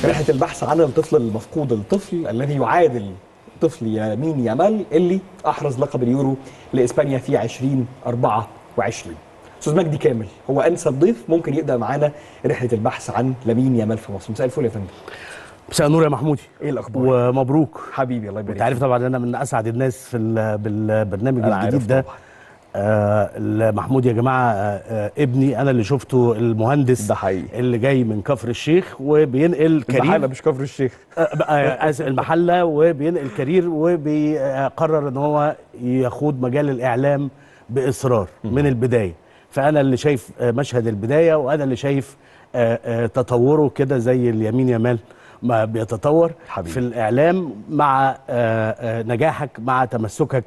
رحله البحث عن الطفل المفقود الطفل الذي يعادل طفل يمين يامال اللي احرز لقب اليورو لاسبانيا في 2024 استاذ مجدي كامل هو انسب ضيف ممكن يبدا معانا رحله البحث عن لامين يامال في مصر مساء الفل يا فندم مساء النور يا محمودي ايه الاخبار ومبروك حبيبي الله يبارك انت عارف فيك. طبعا انا من اسعد الناس في ال- بالبرنامج أنا عارف الجديد ده طبعاً. آه محمود يا جماعه آه آه ابني انا اللي شفته المهندس ده حقيقي. اللي جاي من كفر الشيخ وبينقل كريم المحله مش كفر الشيخ آه، آه، آسف، المحله وبينقل كارير وبيقرر ان هو يخوض مجال الاعلام باصرار من البدايه فانا اللي شايف آه، مشهد البدايه وانا اللي شايف آه، آه، تطوره كده زي اليمين يمال ما بيتطور حبيبي. في الاعلام مع آه، آه، نجاحك مع تمسكك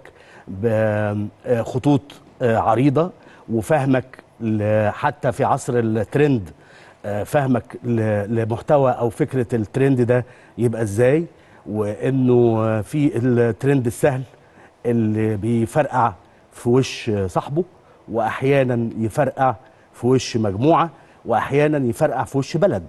بخطوط عريضه وفهمك ل- حتى في عصر الترند آه، فهمك ل- لمحتوى او فكره الترند ده يبقى ازاي وانه آه، في الترند السهل اللي بيفرقع في وش صاحبه واحيانا يفرقع في وش مجموعه واحيانا يفرقع في وش بلد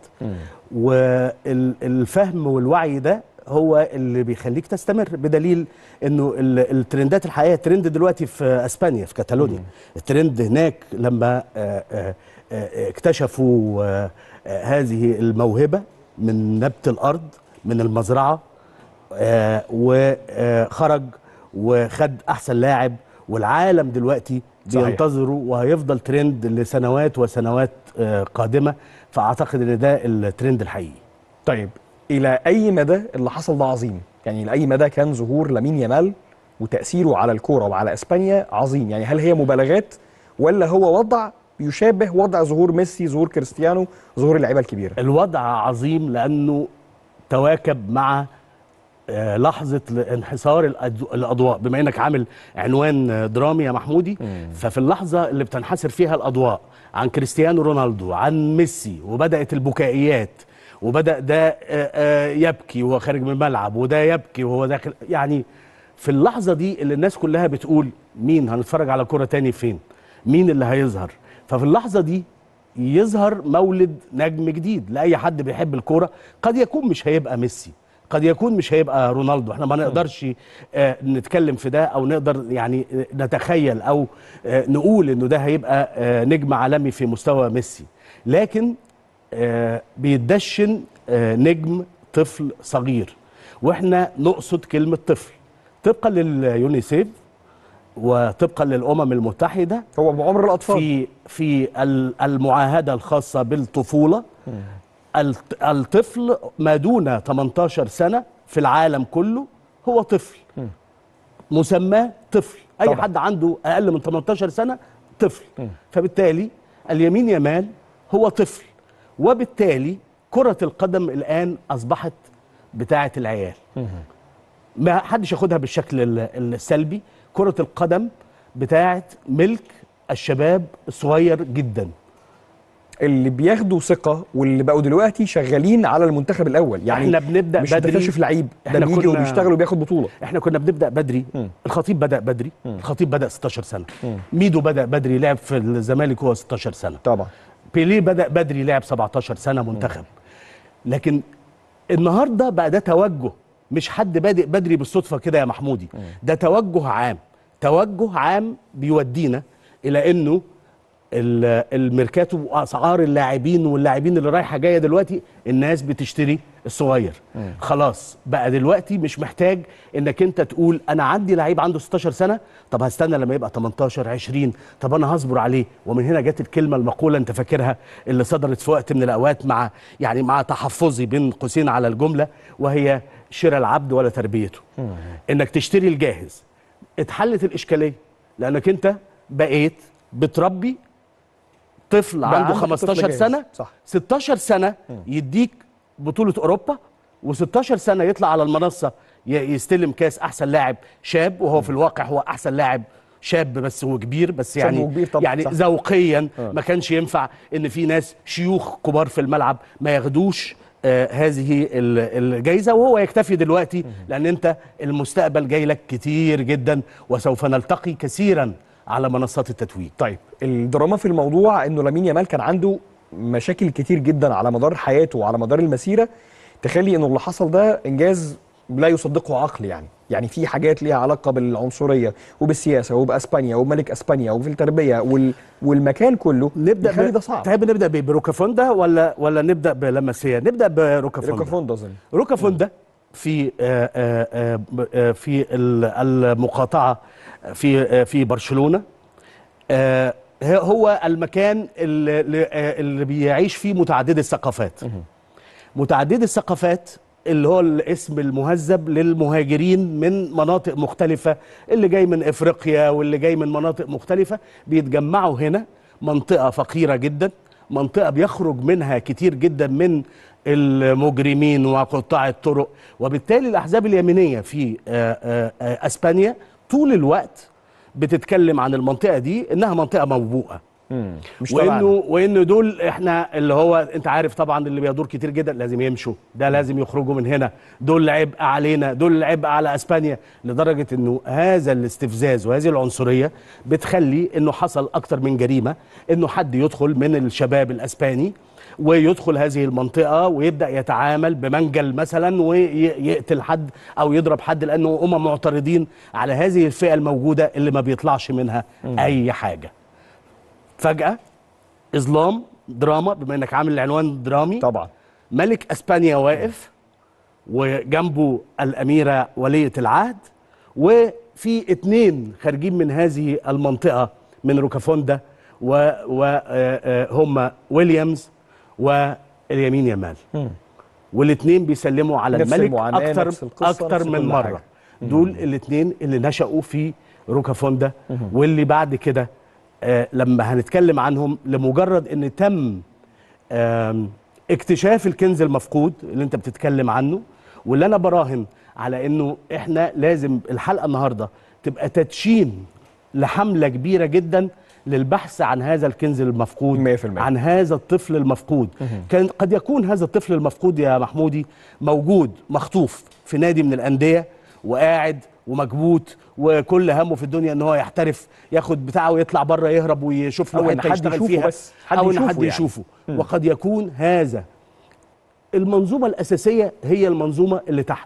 والفهم والوعي ده هو اللي بيخليك تستمر بدليل انه ال- الترندات الحقيقيه الترند دلوقتي في اسبانيا في كاتالونيا الترند هناك لما آه، آه، آه، اكتشفوا آه، آه، هذه الموهبه من نبت الارض من المزرعه آه، وخرج وخد احسن لاعب والعالم دلوقتي صحيح. بينتظره وهيفضل ترند لسنوات وسنوات آه، قادمه فاعتقد ان ده الترند الحقيقي طيب الى اي مدى اللي حصل ده عظيم يعني لاي مدى كان ظهور لامين يامال وتاثيره على الكوره وعلى اسبانيا عظيم يعني هل هي مبالغات ولا هو وضع يشابه وضع ظهور ميسي ظهور كريستيانو ظهور اللعيبه الكبيره الوضع عظيم لانه تواكب مع آه، لحظه انحسار الأد- الاضواء بما انك عامل عنوان آه، درامي يا محمودي ففي اللحظه اللي بتنحسر فيها الاضواء عن كريستيانو رونالدو عن ميسي وبدات البكائيات وبدا ده آه، آه، يبكي وهو خارج من الملعب وده يبكي وهو داخل يعني في اللحظه دي اللي الناس كلها بتقول مين هنتفرج على كره تاني فين مين اللي هيظهر ففي اللحظه دي يظهر مولد نجم جديد لاي حد بيحب الكوره قد يكون مش هيبقى ميسي قد يكون مش هيبقى رونالدو احنا ما نقدرش آه نتكلم في ده او نقدر يعني آه، نتخيل او آه نقول انه ده هيبقى آه نجم عالمي في مستوى ميسي لكن آه بيدشن آه نجم طفل صغير واحنا نقصد كلمه طفل طبقا لليونيسيف وطبقا للامم المتحده هو بعمر الاطفال في في ال- المعاهده الخاصه بالطفوله الط- الطفل ما دون 18 سنه في العالم كله هو طفل مسماه طفل اي طبعا. حد عنده اقل من 18 سنه طفل فبالتالي اليمين يمال هو طفل وبالتالي كره القدم الان اصبحت بتاعه العيال ما حدش ياخدها بالشكل ال- السلبي كرة القدم بتاعت ملك الشباب الصغير جدا اللي بياخدوا ثقه واللي بقوا دلوقتي شغالين على المنتخب الاول يعني احنا بنبدأ مش بدري. بتكتشف لعيب ده احنا بيجي كنا- وبيشتغل وبياخد بطوله احنا كنا بنبدا بدري الخطيب بدا بدري الخطيب بدا 16 سنه ميدو بدا بدري لعب في الزمالك وهو 16 سنه طبعا بيليه بدا بدري لعب 17 سنه منتخب لكن النهارده بقى ده توجه مش حد بادئ بدري بالصدفه كده يا محمودي ده توجه عام توجه عام بيودينا الى انه ال- الميركاتو واسعار اللاعبين واللاعبين اللي رايحه جايه دلوقتي الناس بتشتري الصغير خلاص بقى دلوقتي مش محتاج انك انت تقول انا عندي لعيب عنده 16 سنه طب هستنى لما يبقى 18 20 طب انا هصبر عليه ومن هنا جت الكلمه المقوله انت فاكرها اللي صدرت في وقت من الاوقات مع يعني مع تحفظي بين قوسين على الجمله وهي شراء العبد ولا تربيته انك تشتري الجاهز اتحلت الاشكاليه لانك انت بقيت بتربي طفل بقى عنده عندك طفل 15 جاهز. سنه صح. 16 سنه يديك بطوله اوروبا و16 سنه يطلع على المنصه ي- يستلم كاس احسن لاعب شاب وهو في الواقع هو احسن لاعب شاب بس هو كبير بس شاب يعني وكبير طبعاً، يعني صح. ذوقيا ما كانش ينفع ان في ناس شيوخ كبار في الملعب ما ياخدوش آه هذه ال- الجايزه وهو يكتفي دلوقتي لان انت المستقبل جاي لك كتير جدا وسوف نلتقي كثيرا على منصات التتويج طيب الدراما في الموضوع انه لامين يامال كان عنده مشاكل كتير جدا على مدار حياته وعلى مدار المسيره تخلي انه اللي حصل ده انجاز لا يصدقه عقل يعني يعني في حاجات ليها علاقه بالعنصريه وبالسياسه وباسبانيا وملك اسبانيا وفي التربيه وال... والمكان كله نبدا يخلي ب- ده صعب تحب نبدا ب- بروكافوندا ولا ولا نبدا بلمسيه نبدا بروكافوندا روكافوندا اظن روكافوندا في آه، آه، آه، ب- آه، في ال- المقاطعه في آه، في برشلونه آه، ه- هو المكان اللي, اللي- آه، اللي بيعيش فيه متعدد الثقافات متعدد الثقافات اللي هو الاسم المهذب للمهاجرين من مناطق مختلفة اللي جاي من افريقيا واللي جاي من مناطق مختلفة بيتجمعوا هنا منطقة فقيرة جدا منطقة بيخرج منها كتير جدا من المجرمين وقطاع الطرق وبالتالي الأحزاب اليمينية في آه، آه، آه، أسبانيا طول الوقت بتتكلم عن المنطقة دي إنها منطقة موبوءة مش وانه تبعنا. وانه دول احنا اللي هو انت عارف طبعا اللي بيدور كتير جدا لازم يمشوا ده لازم يخرجوا من هنا دول عبء علينا دول عبء على اسبانيا لدرجه انه هذا الاستفزاز وهذه العنصريه بتخلي انه حصل اكتر من جريمه انه حد يدخل من الشباب الاسباني ويدخل هذه المنطقه ويبدا يتعامل بمنجل مثلا ويقتل حد او يضرب حد لانه هم معترضين على هذه الفئه الموجوده اللي ما بيطلعش منها اي حاجه فجأة إظلام دراما بما إنك عامل العنوان درامي طبعا ملك أسبانيا واقف وجنبه الأميرة ولية العهد وفي اتنين خارجين من هذه المنطقة من روكافوندا وهم ويليامز واليمين يمال والاتنين بيسلموا على نفس الملك المعاناة، أكتر نفس القصة، أكتر نفس من كل مرة حاجة. دول الاتنين اللي نشأوا في روكافوندا واللي بعد كده آه لما هنتكلم عنهم لمجرد ان تم آم، اكتشاف الكنز المفقود اللي انت بتتكلم عنه واللي انا براهن على انه احنا لازم الحلقه النهارده تبقى تدشين لحمله كبيره جدا للبحث عن هذا الكنز المفقود 100%. عن هذا الطفل المفقود كان قد يكون هذا الطفل المفقود يا محمودي موجود مخطوف في نادي من الانديه وقاعد ومكبوت وكل همه في الدنيا ان هو يحترف ياخد بتاعه ويطلع بره يهرب ويشوف له أو إن حته حد يشتغل يشوفه فيها بس، حد او ان يشوفه حد يعني. يشوفه وقد يكون هذا المنظومه الاساسيه هي المنظومه اللي تحت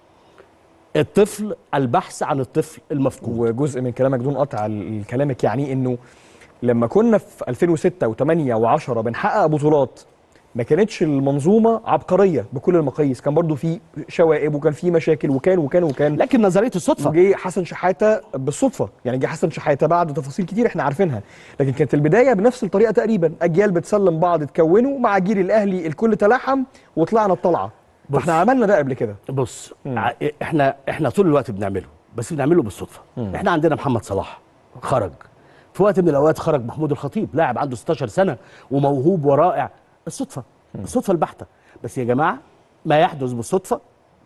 الطفل البحث عن الطفل المفقود وجزء من كلامك دون قطع ال- كلامك يعني انه لما كنا في 2006 و8 و10 بنحقق بطولات ما كانتش المنظومه عبقريه بكل المقاييس كان برضو في شوائب وكان في مشاكل وكان وكان وكان لكن نظريه الصدفه وجه حسن شحاته بالصدفه يعني جه حسن شحاته بعد تفاصيل كتير احنا عارفينها لكن كانت البدايه بنفس الطريقه تقريبا اجيال بتسلم بعض اتكونوا مع جيل الاهلي الكل تلاحم وطلعنا الطلعه بص. احنا عملنا ده قبل كده بص ع- احنا احنا طول الوقت بنعمله بس بنعمله بالصدفه احنا عندنا محمد صلاح خرج في وقت من الاوقات خرج محمود الخطيب لاعب عنده 16 سنه وموهوب ورائع الصدفه الصدفه البحته بس يا جماعه ما يحدث بالصدفه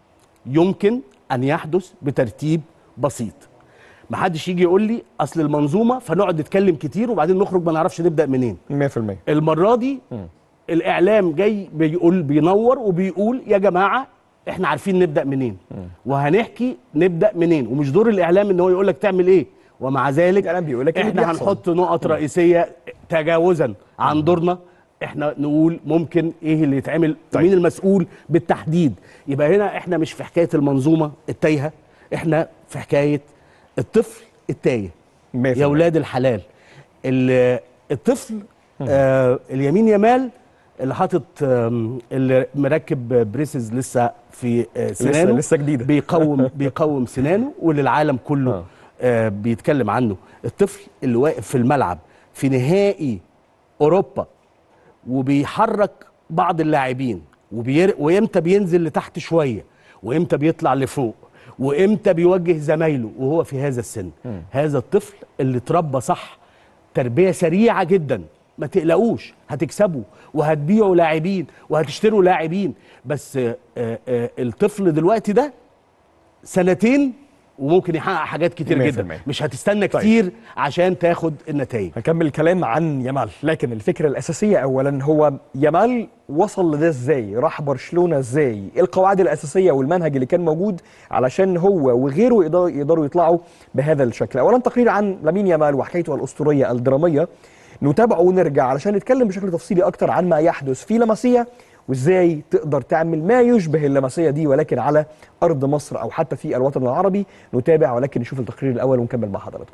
يمكن ان يحدث بترتيب بسيط ما حدش يجي يقول لي اصل المنظومه فنقعد نتكلم كتير وبعدين نخرج ما نعرفش نبدا منين 100% المره دي الاعلام جاي بيقول بينور وبيقول يا جماعه احنا عارفين نبدا منين وهنحكي نبدا منين ومش دور الاعلام ان هو يقول لك تعمل ايه ومع ذلك الإعلام بيقول لك إيه اللي احنا بيحصل. هنحط نقط رئيسيه تجاوزا عن دورنا احنا نقول ممكن ايه اللي يتعمل طيب. مين المسؤول بالتحديد يبقى هنا احنا مش في حكايه المنظومه التايهه احنا في حكايه الطفل التايه 100% يا ولاد الحلال ال- الطفل آه اليمين يمال اللي حاطط آم، اللي مركب بريسز لسه في آه سنانه لسه جديدة. بيقوم بيقوم سنانه واللي العالم كله آه. آه بيتكلم عنه الطفل اللي واقف في الملعب في نهائي اوروبا وبيحرك بعض اللاعبين وبير... وامتى بينزل لتحت شويه وامتى بيطلع لفوق وامتى بيوجه زمايله وهو في هذا السن هذا الطفل اللي اتربى صح تربيه سريعه جدا ما تقلقوش هتكسبوا وهتبيعوا لاعبين وهتشتروا لاعبين بس آه، آه، الطفل دلوقتي ده سنتين وممكن يحقق حاجات كتير 100%. جدا مش هتستنى طيب. كتير عشان تاخد النتائج هنكمل الكلام عن يامال لكن الفكره الاساسيه اولا هو يامال وصل لده ازاي راح برشلونه ازاي إيه القواعد الاساسيه والمنهج اللي كان موجود علشان هو وغيره يقدروا يقدروا يطلعوا بهذا الشكل اولا تقرير عن لامين يامال وحكايته الاسطوريه الدراميه نتابعه ونرجع علشان نتكلم بشكل تفصيلي اكتر عن ما يحدث في لمسيه وازاي تقدر تعمل ما يشبه اللمسيه دي ولكن على ارض مصر او حتى في الوطن العربي نتابع ولكن نشوف التقرير الاول ونكمل مع حضراتكم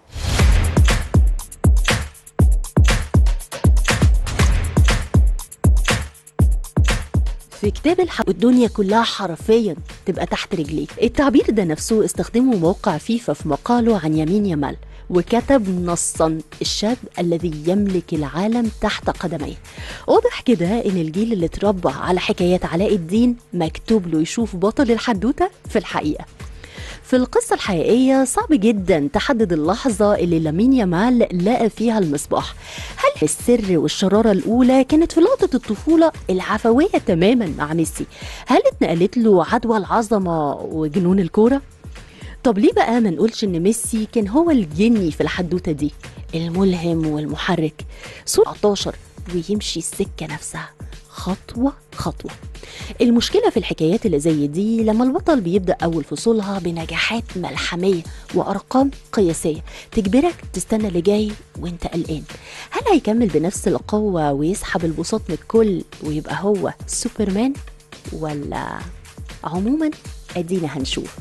في كتاب الحق الدنيا كلها حرفيا تبقى تحت رجليك التعبير ده نفسه استخدمه موقع فيفا في مقاله عن يمين يمال وكتب نصا الشاب الذي يملك العالم تحت قدميه واضح كده ان الجيل اللي اتربى على حكايات علاء الدين مكتوب له يشوف بطل الحدوته في الحقيقه في القصة الحقيقية صعب جدا تحدد اللحظة اللي لامين يامال لقى فيها المصباح هل السر والشرارة الأولى كانت في لقطة الطفولة العفوية تماما مع ميسي هل اتنقلت له عدوى العظمة وجنون الكورة؟ طب ليه بقى ما نقولش ان ميسي كان هو الجني في الحدوتة دي الملهم والمحرك سرعة 19 ويمشي السكة نفسها خطوة خطوة المشكلة في الحكايات اللي زي دي لما البطل بيبدأ أول فصولها بنجاحات ملحمية وأرقام قياسية تجبرك تستنى اللي جاي وانت قلقان هل هيكمل بنفس القوة ويسحب البساط من الكل ويبقى هو سوبرمان ولا عموما ادينا هنشوف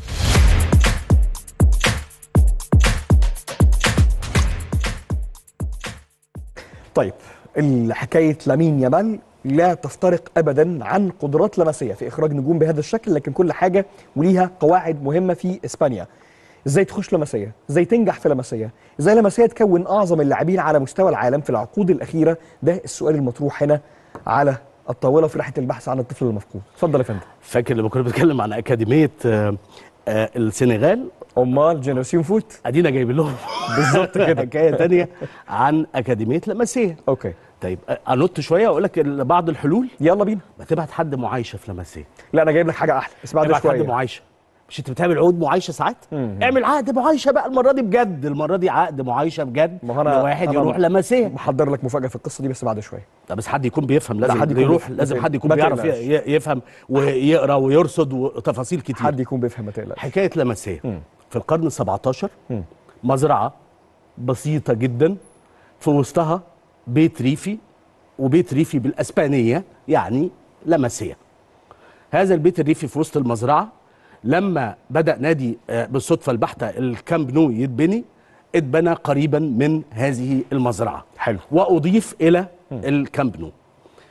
طيب حكايه لامين يامال لا تفترق ابدا عن قدرات لمسيه في اخراج نجوم بهذا الشكل لكن كل حاجه وليها قواعد مهمه في اسبانيا ازاي تخش لمسيه ازاي تنجح في لمسيه ازاي لمسيه تكون اعظم اللاعبين على مستوى العالم في العقود الاخيره ده السؤال المطروح هنا على الطاوله في رحله البحث عن الطفل المفقود اتفضل يا فندم فاكر لما كنا بنتكلم عن اكاديميه آه، آه، السنغال امال جنراسيون فوت ادينا جايبين لهم بالظبط كده. حكايه تانية عن اكاديميه لمسيه اوكي طيب آه، انط شويه واقول لك ال- بعض الحلول يلا بينا ما تبعت حد معايشه في لمسيه لا انا جايب لك حاجه احلى اسمع ده ابعت حد شويه معايشه مش انت بتعمل عقود معايشه ساعات مم. اعمل عقد معايشه بقى المره دي بجد المره دي عقد معايشه بجد ما هو أنا- واحد أنا يروح لمسيه محضر لك مفاجاه في القصه دي بس بعد شويه لا بس حد يكون بيفهم لازم حد يكون يروح بيفهم. لازم ما حد يكون ما بيعرف تقلقش. ي- ي- يفهم ويقرا ويرصد وتفاصيل كتير حد يكون بيفهم ما تقلقش حكايه لمسيه مم. في القرن ال 17 مم. مزرعه بسيطه جدا في وسطها بيت ريفي وبيت ريفي بالاسبانيه يعني لمسيه هذا البيت الريفي في وسط المزرعه لما بدا نادي آه، بالصدفه البحته الكامب نو يتبني اتبنى قريبا من هذه المزرعه حلو. واضيف الى الكامب نو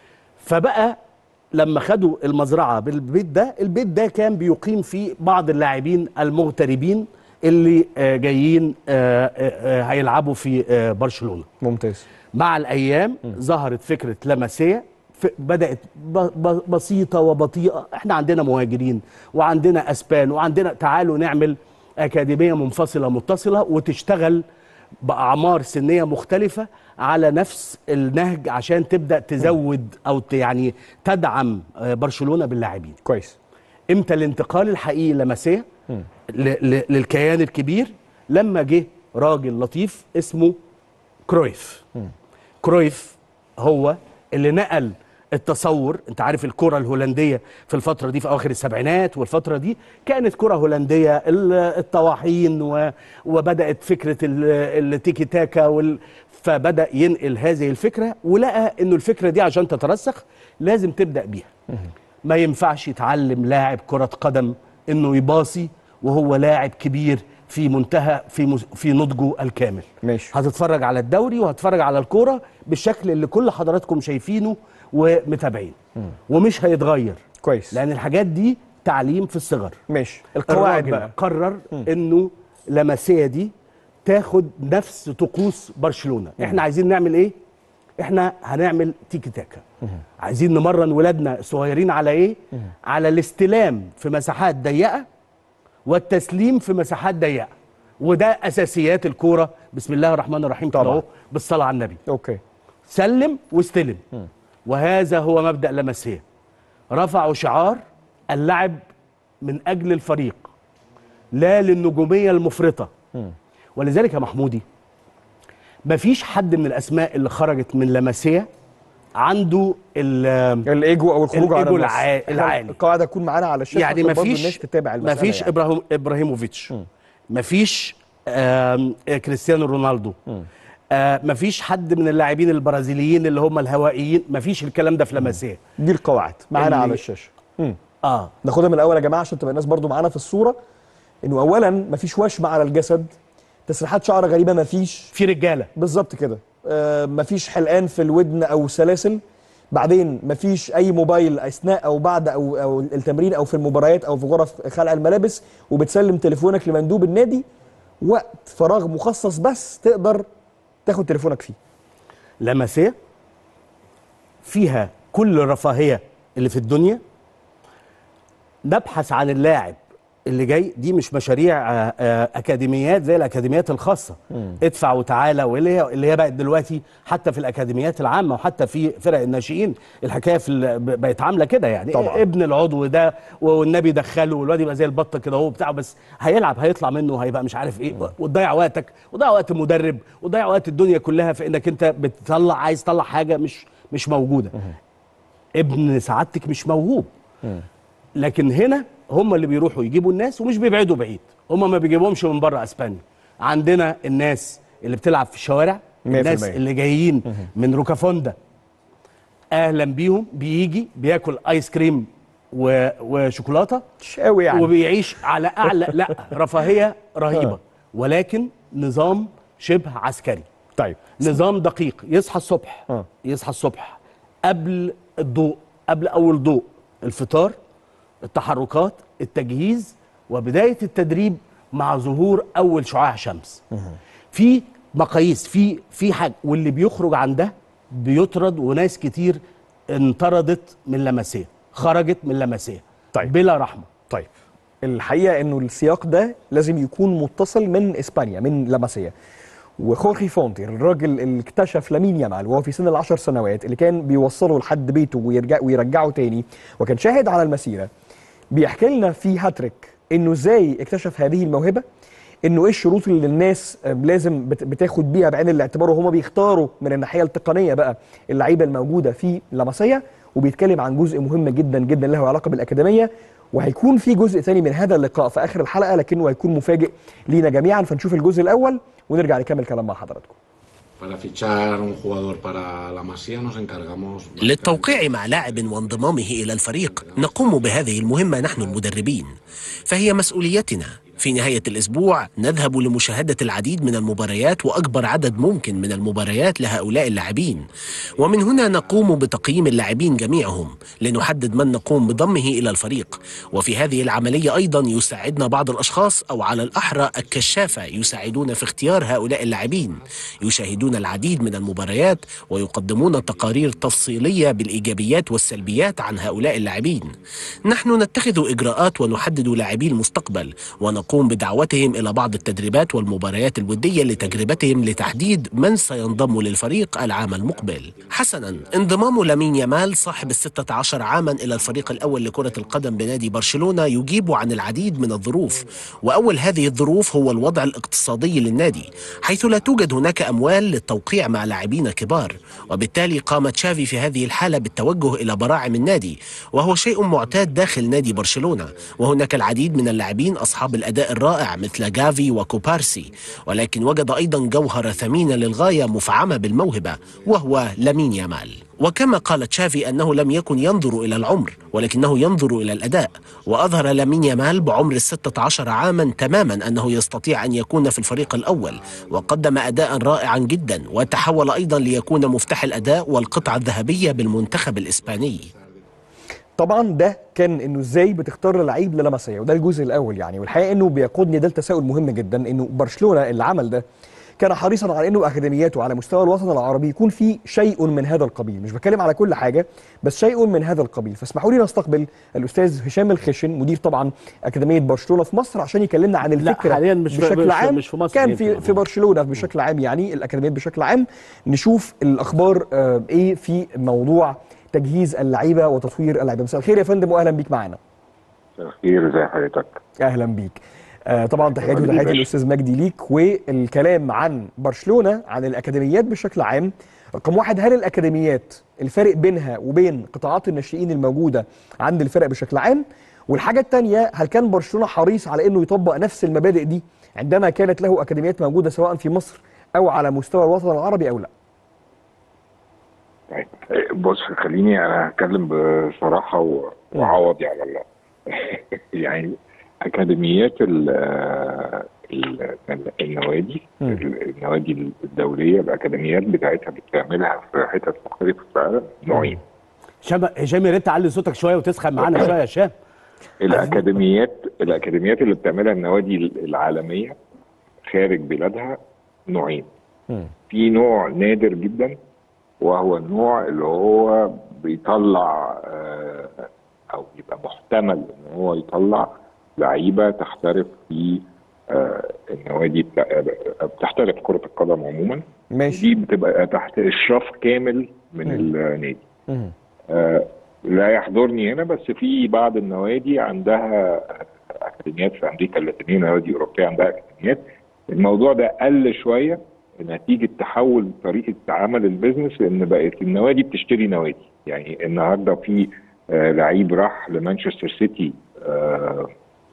فبقى لما خدوا المزرعه بالبيت ده البيت ده كان بيقيم فيه بعض اللاعبين المغتربين اللي آه، جايين آه، آه، آه، هيلعبوا في آه، برشلونه ممتاز مع الايام ظهرت فكره لمسيه ف- بدات ب- ب- بسيطه وبطيئه احنا عندنا مهاجرين وعندنا اسبان وعندنا تعالوا نعمل اكاديميه منفصله متصله وتشتغل باعمار سنيه مختلفه على نفس النهج عشان تبدا تزود او ت- يعني تدعم آه، برشلونه باللاعبين كويس امتى الانتقال الحقيقي لمسيه ل- ل- للكيان الكبير لما جه راجل لطيف اسمه كرويف كرويف هو اللي نقل التصور انت عارف الكرة الهولندية في الفترة دي في اواخر السبعينات والفترة دي كانت كرة هولندية ال- الطواحين و- وبدأت فكرة ال- التيكي تاكا وال فبدأ ينقل هذه الفكرة ولقى انه الفكرة دي عشان تترسخ لازم تبدأ بيها ما ينفعش يتعلم لاعب كرة قدم انه يباصي وهو لاعب كبير في منتهى في مس- في نضجه الكامل ماشي هتتفرج على الدوري وهتتفرج على الكوره بالشكل اللي كل حضراتكم شايفينه ومتابعين ومش هيتغير كويس لان الحاجات دي تعليم في الصغر ماشي القواعد الراجل بقى قرر انه لمسيه دي تاخد نفس طقوس برشلونه احنا عايزين نعمل ايه احنا هنعمل تيكي تاكا عايزين نمرن ولادنا الصغيرين على ايه على الاستلام في مساحات ضيقه والتسليم في مساحات ضيقه وده اساسيات الكوره بسم الله الرحمن الرحيم كده طبعاً. اهو بالصلاه على النبي اوكي سلم واستلم وهذا هو مبدا لمسيه رفعوا شعار اللعب من اجل الفريق لا للنجوميه المفرطه ولذلك يا محمودي مفيش حد من الاسماء اللي خرجت من لمسيه عنده ال- الايجو او الخروج على الإيجو النص. الع- إحنا العالي. القاعده تكون معانا على الشاشه يعني عشان برضه مفيش الناس تتابع المساله مفيش يعني. ابراهيم ابراهيموفيتش مفيش آم، آه، كريستيانو رونالدو آه مفيش حد من اللاعبين البرازيليين اللي هم الهوائيين مفيش الكلام ده في لمسيه دي القواعد معانا اللي- على الشاشه مم. اه ناخدها من الاول يا جماعه عشان تبقى الناس برضو معانا في الصوره انه اولا مفيش وشم على الجسد تسريحات شعر غريبه مفيش في رجاله بالظبط كده آه مفيش حلقان في الودن او سلاسل بعدين مفيش اي موبايل اثناء او بعد او او التمرين او في المباريات او في غرف خلع الملابس وبتسلم تليفونك لمندوب النادي وقت فراغ مخصص بس تقدر تاخد تليفونك فيه لمسيه فيها كل الرفاهيه اللي في الدنيا نبحث عن اللاعب اللي جاي دي مش مشاريع آه، آه، اكاديميات زي الاكاديميات الخاصه ادفع وتعالى واللي هي اللي هي بقت دلوقتي حتى في الاكاديميات العامه وحتى في فرق الناشئين الحكايه في ال- ب- بقت عامله كده يعني طبعاً. ابن العضو ده والنبي دخله والواد يبقى زي البطه كده هو بتاعه بس هيلعب هيطلع منه هيبقى مش عارف ايه وتضيع وقتك وتضيع وقت المدرب وتضيع وقت الدنيا كلها في انك انت بتطلع عايز تطلع حاجه مش مش موجوده ابن سعادتك مش موهوب لكن هنا هم اللي بيروحوا يجيبوا الناس ومش بيبعدوا بعيد هم ما بيجيبهمش من بره اسبانيا عندنا الناس اللي بتلعب في الشوارع مية في الناس المية. اللي جايين من روكافوندا اهلا بيهم بيجي بياكل ايس كريم و... وشوكولاته مش قوي يعني وبيعيش على اعلى لا رفاهيه رهيبه ولكن نظام شبه عسكري طيب نظام دقيق يصحى الصبح آه. يصحى الصبح قبل الضوء قبل اول ضوء الفطار التحركات التجهيز وبدايه التدريب مع ظهور اول شعاع شمس في مقاييس في في حاجه واللي بيخرج عن ده بيطرد وناس كتير انطردت من لمسيه خرجت من لمسيه طيب. بلا رحمه طيب الحقيقه انه السياق ده لازم يكون متصل من اسبانيا من لاماسيا وخورخي فونتي الراجل اللي اكتشف لامين يامال وهو في سن العشر سنوات اللي كان بيوصله لحد بيته ويرجع ويرجعه تاني وكان شاهد على المسيره بيحكي لنا في هاتريك انه ازاي اكتشف هذه الموهبه انه ايه الشروط اللي الناس آه، لازم بت- بتاخد بيها بعين الاعتبار وهما بيختاروا من الناحيه التقنيه بقى اللعيبه الموجوده في لاماسيا وبيتكلم عن جزء مهم جدا جدا له علاقه بالاكاديميه وهيكون في جزء ثاني من هذا اللقاء في اخر الحلقه لكنه هيكون مفاجئ لينا جميعا فنشوف الجزء الاول ونرجع نكمل كلام مع حضراتكم Para fichar un jugador para la Masía nos encargamos... للتوقيع مع لاعب وانضمامه إلى الفريق نقوم بهذه المهمة نحن المدربين فهي مسؤوليتنا في نهاية الأسبوع نذهب لمشاهدة العديد من المباريات وأكبر عدد ممكن من المباريات لهؤلاء اللاعبين ومن هنا نقوم بتقييم اللاعبين جميعهم لنحدد من نقوم بضمه إلى الفريق وفي هذه العملية أيضا يساعدنا بعض الأشخاص أو على الأحرى الكشافة يساعدون في اختيار هؤلاء اللاعبين يشاهدون العديد من المباريات ويقدمون تقارير تفصيلية بالإيجابيات والسلبيات عن هؤلاء اللاعبين نحن نتخذ إجراءات ونحدد لاعبي المستقبل ونقوم بدعوتهم إلى بعض التدريبات والمباريات الودية لتجربتهم لتحديد من سينضم للفريق العام المقبل حسنا انضمام لامين يامال صاحب الستة عشر عاما إلى الفريق الأول لكرة القدم بنادي برشلونة يجيب عن العديد من الظروف وأول هذه الظروف هو الوضع الاقتصادي للنادي حيث لا توجد هناك أموال للتوقيع مع لاعبين كبار وبالتالي قام تشافي في هذه الحالة بالتوجه إلى براعم النادي وهو شيء معتاد داخل نادي برشلونة وهناك العديد من اللاعبين أصحاب الأداء الرائع مثل جافي وكوبارسي ولكن وجد أيضا جوهرة ثمينة للغاية مفعمة بالموهبة وهو لامين يامال وكما قال تشافي أنه لم يكن ينظر إلى العمر ولكنه ينظر إلى الأداء وأظهر لامين يامال بعمر الستة عشر عاما تماما أنه يستطيع أن يكون في الفريق الأول وقدم أداء رائعا جدا وتحول أيضا ليكون مفتاح الأداء والقطعة الذهبية بالمنتخب الإسباني طبعا ده كان انه ازاي بتختار لعيب للمسيه وده الجزء الاول يعني والحقيقه انه بيقودني ده لتساؤل مهم جدا انه برشلونه اللي عمل ده كان حريصا على انه اكاديمياته على مستوى الوطن العربي يكون في شيء من هذا القبيل مش بتكلم على كل حاجه بس شيء من هذا القبيل فاسمحوا لي نستقبل الاستاذ هشام الخشن مدير طبعا اكاديميه برشلونه في مصر عشان يكلمنا عن لا، الفكره حالياً مش- بشكل مش- عام مش في مصر كان يمكن. في في برشلونه بشكل عام يعني الاكاديميات بشكل عام نشوف الاخبار آه، ايه في موضوع تجهيز اللعيبه وتطوير اللعيبه مساء الخير يا فندم واهلا بيك معانا مساء الخير ازي حضرتك اهلا بيك آه طبعا تحياتي مجدي وتحياتي باشا. الاستاذ مجدي ليك والكلام عن برشلونه عن الاكاديميات بشكل عام رقم واحد هل الاكاديميات الفرق بينها وبين قطاعات الناشئين الموجوده عند الفرق بشكل عام والحاجه الثانيه هل كان برشلونه حريص على انه يطبق نفس المبادئ دي عندما كانت له اكاديميات موجوده سواء في مصر او على مستوى الوطن العربي او لا طيب بص خليني انا هتكلم بصراحه و- وعوضي على الله يعني اكاديميات ال ال النوادي النوادي الدوليه الاكاديميات بتاعتها بتعملها في حتت مختلفه في العالم نوعين هشام هشام يا ريت تعلي صوتك شويه وتسخن معانا شويه يا هشام الاكاديميات الاكاديميات اللي بتعملها النوادي العالميه خارج بلادها نوعين في نوع نادر جدا وهو النوع اللي هو بيطلع آه، او يبقى محتمل ان هو يطلع لعيبه تحترف في آه، النوادي بتاع- بتحترف كره القدم عموما ماشي دي بتبقى تحت اشراف كامل من النادي مم. آه، لا يحضرني هنا بس في بعض النوادي عندها اكاديميات في امريكا اللاتينيه نوادي اوروبيه عندها اكاديميات الموضوع ده قل شويه نتيجه تحول طريقه عمل البيزنس لان بقت النوادي بتشتري نوادي يعني النهارده في آه، لعيب راح لمانشستر سيتي آه،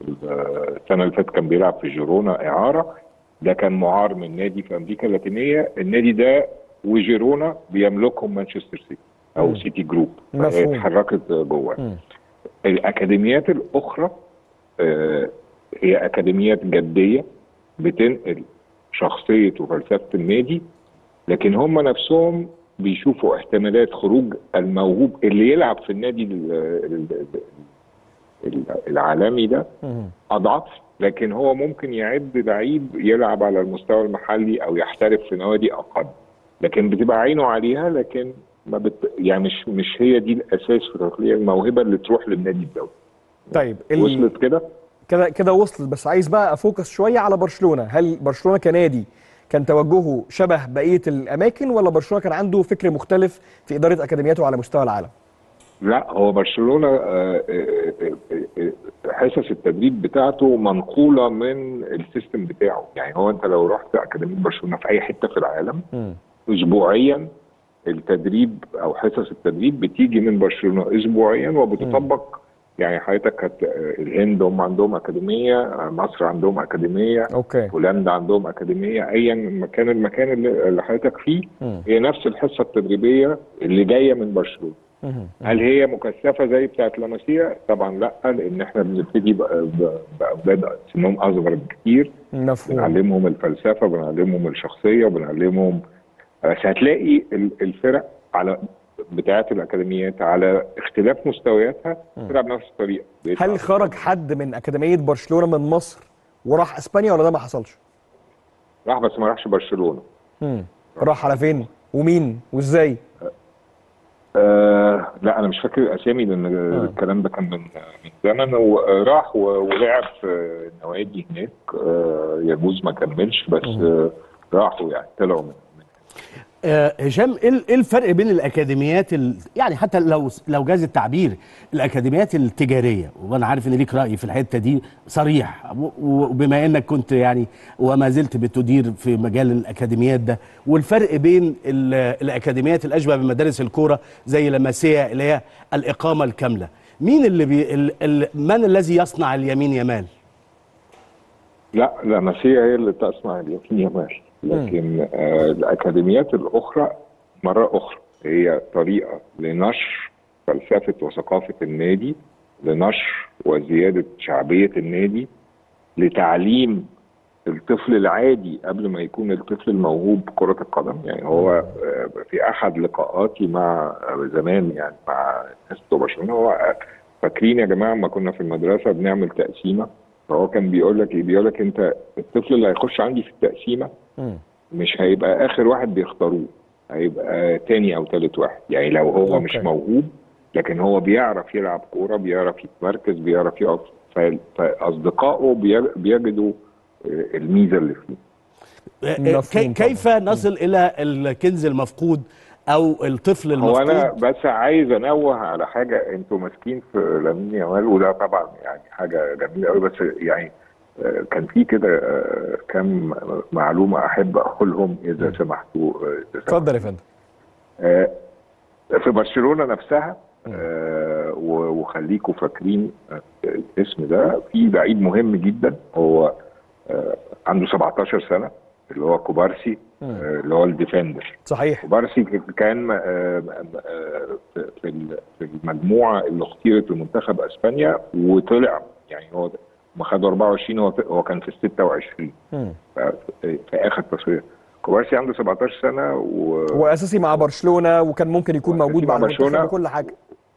السنه اللي فاتت كان بيلعب في جيرونا اعاره ده كان معار من نادي في امريكا اللاتينيه النادي ده وجيرونا بيملكهم مانشستر سيتي او سيتي جروب مفهوم. فهي اتحركت جوه الاكاديميات الاخرى آه، هي اكاديميات جديه بتنقل شخصيه وفلسفه النادي لكن هم نفسهم بيشوفوا احتمالات خروج الموهوب اللي يلعب في النادي ال- ال- ال- العالمي ده اضعف لكن هو ممكن يعد لعيب يلعب على المستوى المحلي او يحترف في نوادي اقل لكن بتبقى عينه عليها لكن ما بت... يعني مش مش هي دي الاساس في تطليع الموهبه اللي تروح للنادي الدولي طيب ال- وصلت كده كده كده وصلت بس عايز بقى افوكس شويه على برشلونه هل برشلونه كنادي كان توجهه شبه بقيه الاماكن ولا برشلونه كان عنده فكر مختلف في اداره اكاديمياته على مستوى العالم لا هو برشلونه آه، آه، آه، آه، حصص التدريب بتاعته منقوله من السيستم بتاعه يعني هو انت لو رحت اكاديميه برشلونه في اي حته في العالم اسبوعيا التدريب او حصص التدريب بتيجي من برشلونه اسبوعيا وبتطبق يعني حضرتك هت... الهند هم عندهم اكاديميه مصر عندهم اكاديميه اوكي هولندا عندهم اكاديميه ايا مكان المكان اللي اللي حضرتك فيه هي نفس الحصه التدريبيه اللي جايه من برشلونه هل هي مكثفه زي بتاعت لاماسيا؟ طبعا لا لان احنا بنبتدي بأ- ب- باولاد سنهم اصغر بكتير مفهوم بنعلمهم الفلسفه بنعلمهم الشخصيه وبنعلمهم بس هتلاقي ال- الفرق على بتاعت الاكاديميات على اختلاف مستوياتها بتلعب نفس الطريقه هل خرج حد من اكاديميه برشلونه من مصر وراح اسبانيا ولا ده ما حصلش راح بس ما راحش برشلونه راح على فين ومين وازاي آه لا انا مش فاكر الاسامي لان الكلام ده كان من من زمن وراح و- ولعب في نوادي هناك آه يجوز ما كملش بس آه راحوا يعني طلعوا من آه، هشام ايه ال- إيه الفرق بين الاكاديميات ال... يعني حتى لو لو جاز التعبير الاكاديميات التجاريه وانا عارف ان ليك راي في الحته دي صريح و- وبما انك كنت يعني وما زلت بتدير في مجال الاكاديميات ده والفرق بين ال- الاكاديميات الاشبه بمدارس الكوره زي لماسيا اللي هي الاقامه الكامله مين اللي بي... ال... ال... من الذي يصنع اليمين يمال لا لا مسيح هي اللي تصنع اليمين يمال لكن آه الاكاديميات الاخرى مره اخرى هي طريقه لنشر فلسفه وثقافه النادي لنشر وزياده شعبيه النادي لتعليم الطفل العادي قبل ما يكون الطفل الموهوب كرة القدم يعني هو آه، في أحد لقاءاتي مع آه، زمان يعني مع ناس بتوع برشلونة هو آه، فاكرين يا جماعة ما كنا في المدرسة بنعمل تقسيمة فهو كان بيقول لك ايه بيقول لك انت الطفل اللي هيخش عندي في التقسيمة مش هيبقى آخر واحد بيختاروه هيبقى تاني أو تالت واحد يعني لو هو أوكي. مش موهوب لكن هو بيعرف يلعب كورة بيعرف يتمركز بيعرف يقف ف- فأصدقائه بي- بيجدوا آه، الميزة اللي فيه آه، آه، مفهوم كي- كيف نصل الى الكنز المفقود او الطفل هو المفقود انا بس عايز انوه على حاجه انتوا ماسكين في لامين يامال وده طبعا يعني حاجه جميله قوي بس يعني آه، كان في كده آه، كم معلومه احب اقولهم اذا سمحتوا آه، إذا سمحتوا. اتفضل يا فندم آه، في برشلونه نفسها آه، و- وخليكم فاكرين آه، الاسم ده في لعيب مهم جدا هو آه، عنده 17 سنه اللي هو كوبارسي آه، اللي هو الديفندر صحيح كوبارسي ك- كان آه، آه، في- في ال- في المجموعه اللي اختيرت لمنتخب اسبانيا وطلع يعني هو ما خدوا 24 هو هو كان في ال 26 مم. ف- في اخر تصوير كوبارسي عنده 17 سنه و... هو اساسي مع برشلونه وكان ممكن يكون وأساسي موجود مع مع المنتخب برشلونة. وكل حاجه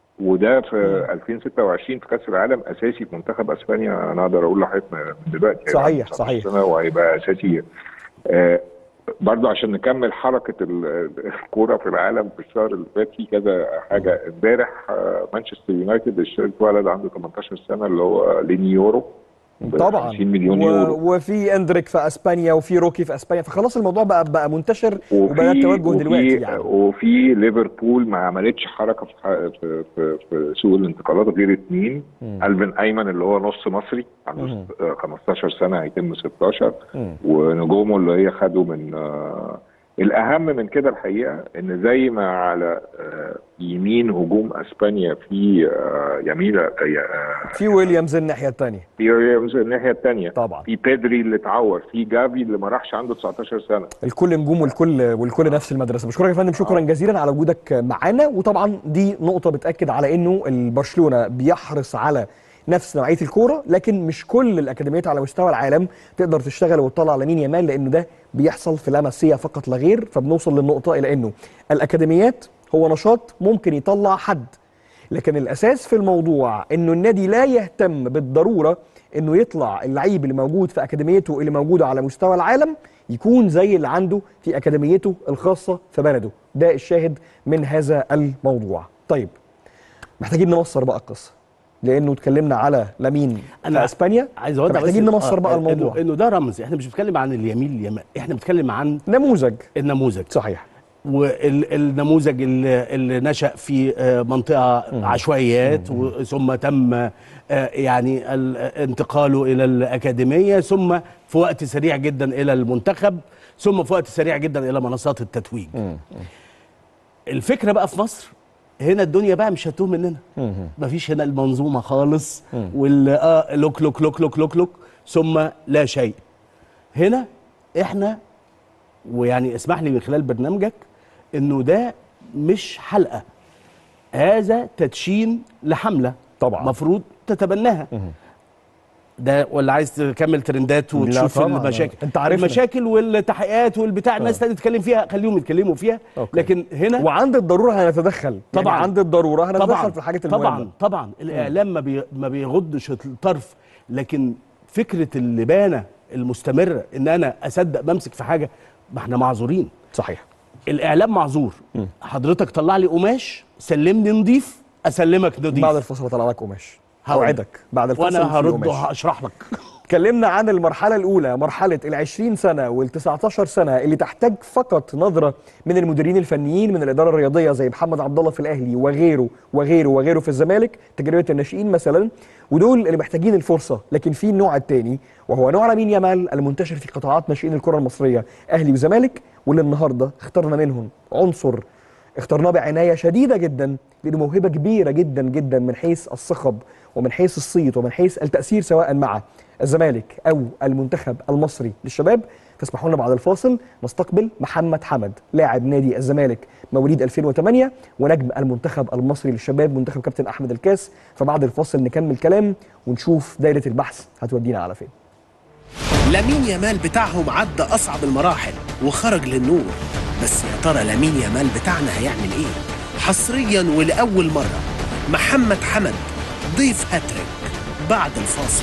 وده في 2026 في كاس العالم اساسي في منتخب اسبانيا انا اقدر اقول لحضرتك من دلوقتي هيبقى صحيح، عنده 19 صحيح. سنه وهيبقى اساسي آه، برضو عشان نكمل حركه ال- الكوره في العالم في الشهر اللي فات في كذا حاجه امبارح آه، مانشستر يونايتد اشترت ولد عنده 18 سنه اللي هو ليني يورو ب طبعا 50 مليون و... يورو وفي اندريك في اسبانيا وفي روكي في اسبانيا فخلاص الموضوع بقى بقى منتشر وبقى التوجه وفي دلوقتي يعني وفي ليفربول ما عملتش حركه في ح- في, في, في سوق الانتقالات غير اثنين الفين ايمن اللي هو نص مصري عنده مم. ست- آه، 15 سنه هيتم 16 مم. ونجومه اللي هي خدوا من آه، الاهم من كده الحقيقه ان زي ما على آه، يمين هجوم اسبانيا في آه، يميل آه، في ويليامز الناحيه الثانيه في ويليامز الناحيه الثانيه طبعا في بيدري اللي اتعور في جافي اللي ما راحش عنده 19 سنه الكل نجوم والكل والكل نفس المدرسه بشكرك يا فندم شكرا جزيلا على وجودك معانا وطبعا دي نقطه بتاكد على انه البرشلونه بيحرص على نفس نوعيه الكوره لكن مش كل الاكاديميات على مستوى العالم تقدر تشتغل وتطلع على مين يامال لانه ده بيحصل في لاماسيا فقط لا غير فبنوصل للنقطه الى انه الاكاديميات هو نشاط ممكن يطلع حد لكن الاساس في الموضوع انه النادي لا يهتم بالضروره انه يطلع اللعيب اللي موجود في اكاديميته اللي موجوده على مستوى العالم يكون زي اللي عنده في اكاديميته الخاصه في بلده ده الشاهد من هذا الموضوع طيب محتاجين نمصر بقى القصه لانه اتكلمنا على لامين أنا في اسبانيا عايز اوضح محتاجين بس- نمصر آه، بقى إنه- الموضوع انه ده رمز احنا مش بنتكلم عن اليمين اليمين احنا بنتكلم عن نموذج النموذج صحيح والنموذج اللي, اللي نشأ في آه، منطقة عشوائيات و- ثم تم آه، يعني ال- انتقاله إلى الأكاديمية ثم في وقت سريع جدا إلى المنتخب ثم في وقت سريع جدا إلى منصات التتويج الفكرة بقى في مصر هنا الدنيا بقى مش هتوه مننا مفيش هنا المنظومة خالص وال آه لوك لوك لوك لوك لوك لوك ثم لا شيء هنا احنا ويعني اسمح لي من خلال برنامجك انه ده مش حلقه هذا تدشين لحمله طبعا. مفروض تتبناها ده ولا عايز تكمل ترندات لا وتشوف طبعاً. المشاكل أنت عارفنا. المشاكل والتحقيقات والبتاع الناس تاني تتكلم فيها خليهم يتكلموا فيها أوكي. لكن هنا وعند الضروره هنتدخل طبعاً. يعني عند الضروره هنتدخل طبعا في الحاجات المهمه طبعا طبعا الاعلام ما, بي ما بيغضش الطرف لكن فكره اللبانه المستمره ان انا اصدق بمسك في حاجه ما احنا معذورين صحيح الاعلام معذور حضرتك طلع لي قماش سلمني نضيف اسلمك نضيف بعد الفصل هطلع لك قماش هقول. اوعدك بعد الفصل وانا في هرد قماش. وهشرح لك اتكلمنا عن المرحلة الأولى مرحلة ال 20 سنة وال 19 سنة اللي تحتاج فقط نظرة من المديرين الفنيين من الإدارة الرياضية زي محمد عبد الله في الأهلي وغيره وغيره وغيره في الزمالك تجربة الناشئين مثلا ودول اللي محتاجين الفرصة لكن في النوع الثاني وهو نوع لامين يامال المنتشر في قطاعات ناشئين الكرة المصرية أهلي وزمالك واللي النهاردة اخترنا منهم عنصر اخترناه بعنايه شديده جدا لانه موهبه كبيره جدا جدا من حيث الصخب ومن حيث الصيت ومن حيث التاثير سواء مع الزمالك او المنتخب المصري للشباب فاسمحوا لنا بعد الفاصل نستقبل محمد حمد لاعب نادي الزمالك مواليد 2008 ونجم المنتخب المصري للشباب منتخب كابتن احمد الكاس فبعد الفاصل نكمل كلام ونشوف دايره البحث هتودينا على فين لامين يامال بتاعهم عدى أصعب المراحل وخرج للنور بس يا ترى لامين يامال بتاعنا هيعمل إيه؟ حصريا ولأول مرة محمد حمد ضيف هاتريك بعد الفاصل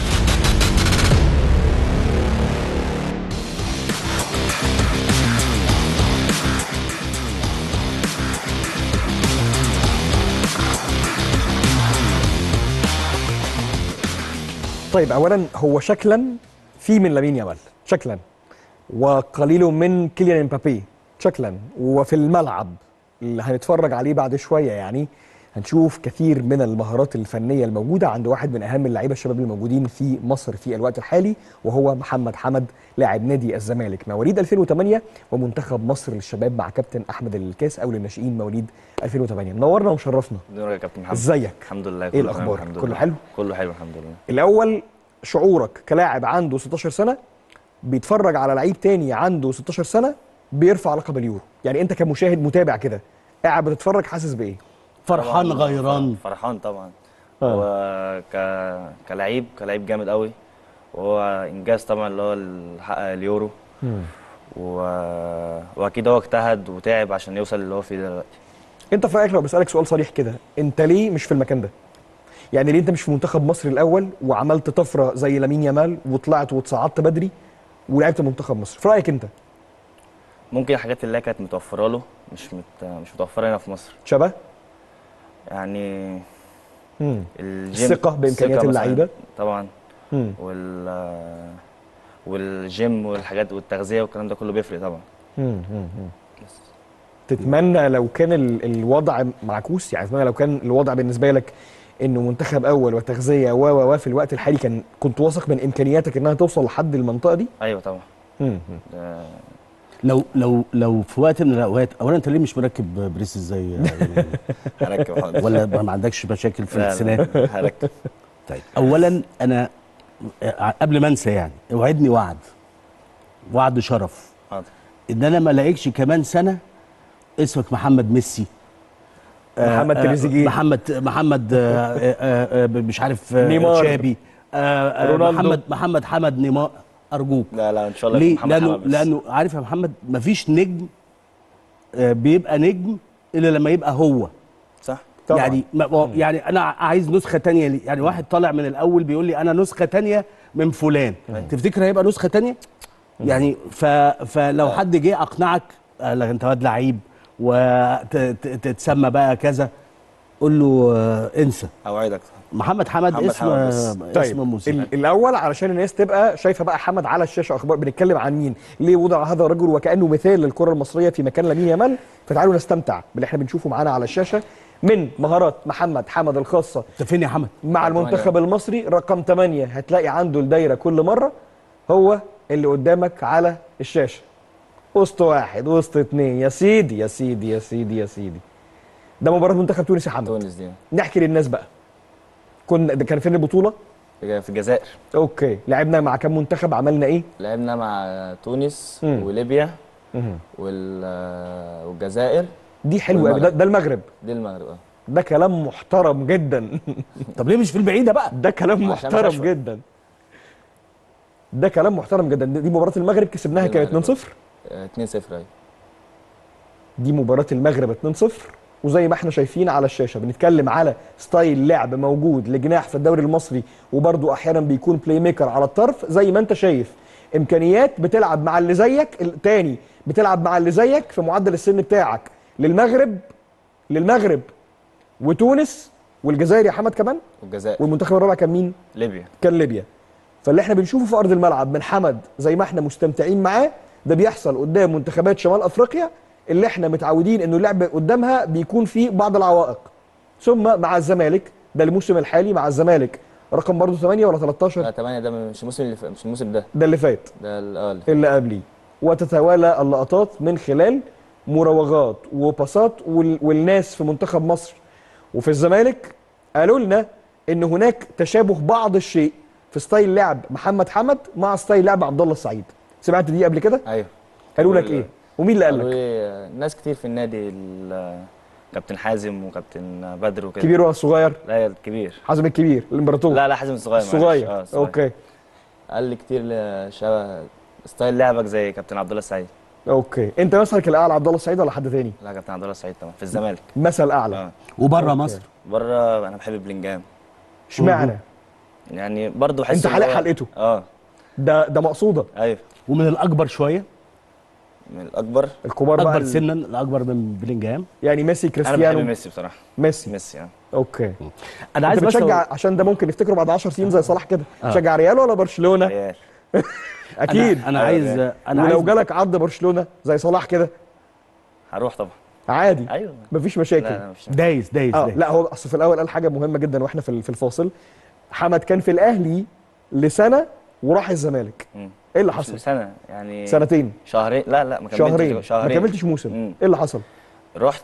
طيب اولا هو شكلا في من لامين يامال شكلا وقليل من كيليان امبابي شكلا وفي الملعب اللي هنتفرج عليه بعد شويه يعني هنشوف كثير من المهارات الفنيه الموجوده عند واحد من اهم اللعيبه الشباب الموجودين في مصر في الوقت الحالي وهو محمد حمد لاعب نادي الزمالك مواليد 2008 ومنتخب مصر للشباب مع كابتن احمد الكاس او للناشئين مواليد 2008 منورنا ومشرفنا نور يا كابتن محمد ازيك الحمد لله ايه كله تمام، الاخبار الحمد كله لله. حلو كله حلو الحمد لله الاول شعورك كلاعب عنده 16 سنه بيتفرج على لعيب تاني عنده 16 سنه بيرفع لقب اليورو يعني انت كمشاهد متابع كده قاعد بتتفرج حاسس بايه فرحان طبعاً غيران فرحان طبعا آه. هو ك كلعيب كلعيب جامد قوي وهو انجاز طبعا اللي هو اللي حقق اليورو و... واكيد هو اجتهد وتعب عشان يوصل اللي هو فيه دلوقتي انت في رايك لو بسالك سؤال صريح كده انت ليه مش في المكان ده يعني ليه انت مش في منتخب مصر الاول وعملت طفره زي لامين يامال وطلعت وتصعدت بدري ولعبت منتخب مصر في رايك انت ممكن الحاجات اللي هي كانت متوفره له مش مت... مش متوفره هنا في مصر شبه يعني مم. الجيم الثقة بإمكانيات الثقة مثلاً اللعيبة. طبعا مم. وال والجيم والحاجات والتغذيه والكلام ده كله بيفرق طبعا مم. مم. مم. تتمنى لو كان ال- الوضع معكوس يعني تتمنى لو كان الوضع بالنسبه لك انه منتخب اول وتغذيه و و و في الوقت الحالي كان كنت واثق من امكانياتك انها توصل لحد المنطقه دي ايوه طبعا مم. ده لو لو لو في وقت من الاوقات اولا انت ليه مش مركب بريس ازاي هركب حاضر ولا ما عندكش مشاكل في لا، لا، السنات هركب طيب اولا انا آه، قبل ما انسى يعني اوعدني وعد وعد شرف حاضر ان انا ما الاقيكش كمان سنه اسمك محمد ميسي آه، محمد آه، تريزيجيه. محمد محمد آه، آه، آه، مش عارف آه، نيمار. شابي آه، آه، رونالدو. محمد محمد حمد نيمار ارجوك لا لا ان شاء الله ليه؟ محمد لانه حمد بس. لانه عارف يا محمد مفيش نجم آه، بيبقى نجم الا لما يبقى هو صح طبعاً. يعني ما يعني انا عايز نسخه تانية لي يعني واحد طالع من الاول بيقول لي انا نسخه تانية من فلان تفتكر هيبقى نسخه تانية يعني ف فلو حد جه اقنعك قال لك انت واد لعيب وتتسمى بقى كذا قول له آه، انسى اوعدك محمد حمد محمد اسم حمد بس. اسم طيب موسيقى ال- الاول علشان الناس تبقى شايفه بقى حمد على الشاشه اخبار بنتكلم عن مين ليه وضع هذا الرجل وكانه مثال للكره المصريه في مكان لامين يامال فتعالوا نستمتع باللي احنا بنشوفه معانا على الشاشه من مهارات محمد حمد الخاصه انت فين يا حمد مع المنتخب المصري رقم 8 هتلاقي عنده الدايره كل مره هو اللي قدامك على الشاشه وسط واحد وسط اتنين يا سيدي يا سيدي يا سيدي يا سيدي ده مباراه منتخب تونس يا حمد تونس دي نحكي للناس بقى كنا ده كان فين البطوله في الجزائر اوكي لعبنا مع كام منتخب عملنا ايه لعبنا مع تونس مم. وليبيا وال... والجزائر دي حلوه قوي ده, والمغرب. ده المغرب دي المغرب اه ده كلام محترم جدا طب ليه مش في البعيده بقى ده كلام عشان محترم مش أشوف. جدا ده كلام محترم جدا دي مباراه المغرب كسبناها دي كانت 2-0 المغرب. آه، 2 0 ايوه دي مباراة المغرب 2-0 وزي ما احنا شايفين على الشاشة بنتكلم على ستايل لعب موجود لجناح في الدوري المصري وبرده احيانا بيكون بلاي ميكر على الطرف زي ما انت شايف امكانيات بتلعب مع اللي زيك التاني بتلعب مع اللي زيك في معدل السن بتاعك للمغرب للمغرب وتونس والجزائر يا حمد كمان والجزائر والمنتخب الرابع كان مين؟ ليبيا كان ليبيا فاللي احنا بنشوفه في ارض الملعب من حمد زي ما احنا مستمتعين معاه ده بيحصل قدام منتخبات شمال افريقيا اللي احنا متعودين انه اللعب قدامها بيكون فيه بعض العوائق ثم مع الزمالك ده الموسم الحالي مع الزمالك رقم برضه 8 ولا 13 لا 8 ده مش الموسم اللي ف... مش الموسم ده ده اللي فات ده ال- اه اللي اللي قبليه وتتوالى اللقطات من خلال مراوغات وباصات وال... والناس في منتخب مصر وفي الزمالك قالوا لنا ان هناك تشابه بعض الشيء في ستايل لعب محمد حمد مع ستايل لعب عبد الله السعيد سمعت دي قبل كده ايوه قالوا لك وال- ايه ومين اللي قال قالوا لك لي آه، ناس كتير في النادي ال- كابتن حازم وكابتن بدر وكده كبير ولا صغير لا الكبير حازم الكبير الامبراطور لا لا حازم الصغير معلش. الصغير اه الصغير. اوكي قال لي كتير ل- شبه ستايل لعبك زي كابتن عبد الله السعيد اوكي انت مثلك الاعلى عبد الله السعيد ولا حد تاني لا كابتن عبد الله السعيد طبعا في الزمالك مثل اعلى اه وبره أوكي. مصر بره انا بحب بلينجهام اشمعنى يعني برضه حاسس انت إن حالق هو- حلقته. اه ده ده مقصوده ايوه ومن الاكبر شويه من الاكبر الكبار بقى اكبر ال- سنا الاكبر من بلينجهام يعني ميسي انا بحب كريستيانو ميسي بصراحه ميسي ميسي اه اوكي انا عايز انت بس بتشجع عشان ده ممكن نفتكره بعد 10 سنين زي صلاح كده تشجع ريال ولا برشلونه ريال اكيد انا, أنا عايز انا ولو عايز جالك عض برشلونه زي صلاح كده هروح طبعا عادي ايوه مفيش لا مشاكل لا مش دايس دايس اه دايس لا هو اصل في الاول قال حاجه مهمه جدا واحنا في في الفاصل حمد كان في الاهلي لسنه وراح الزمالك مم. ايه اللي مش حصل سنه يعني سنتين شهرين لا لا ما كملتش شهرين شهرين ما كملتش موسم مم. ايه اللي حصل رحت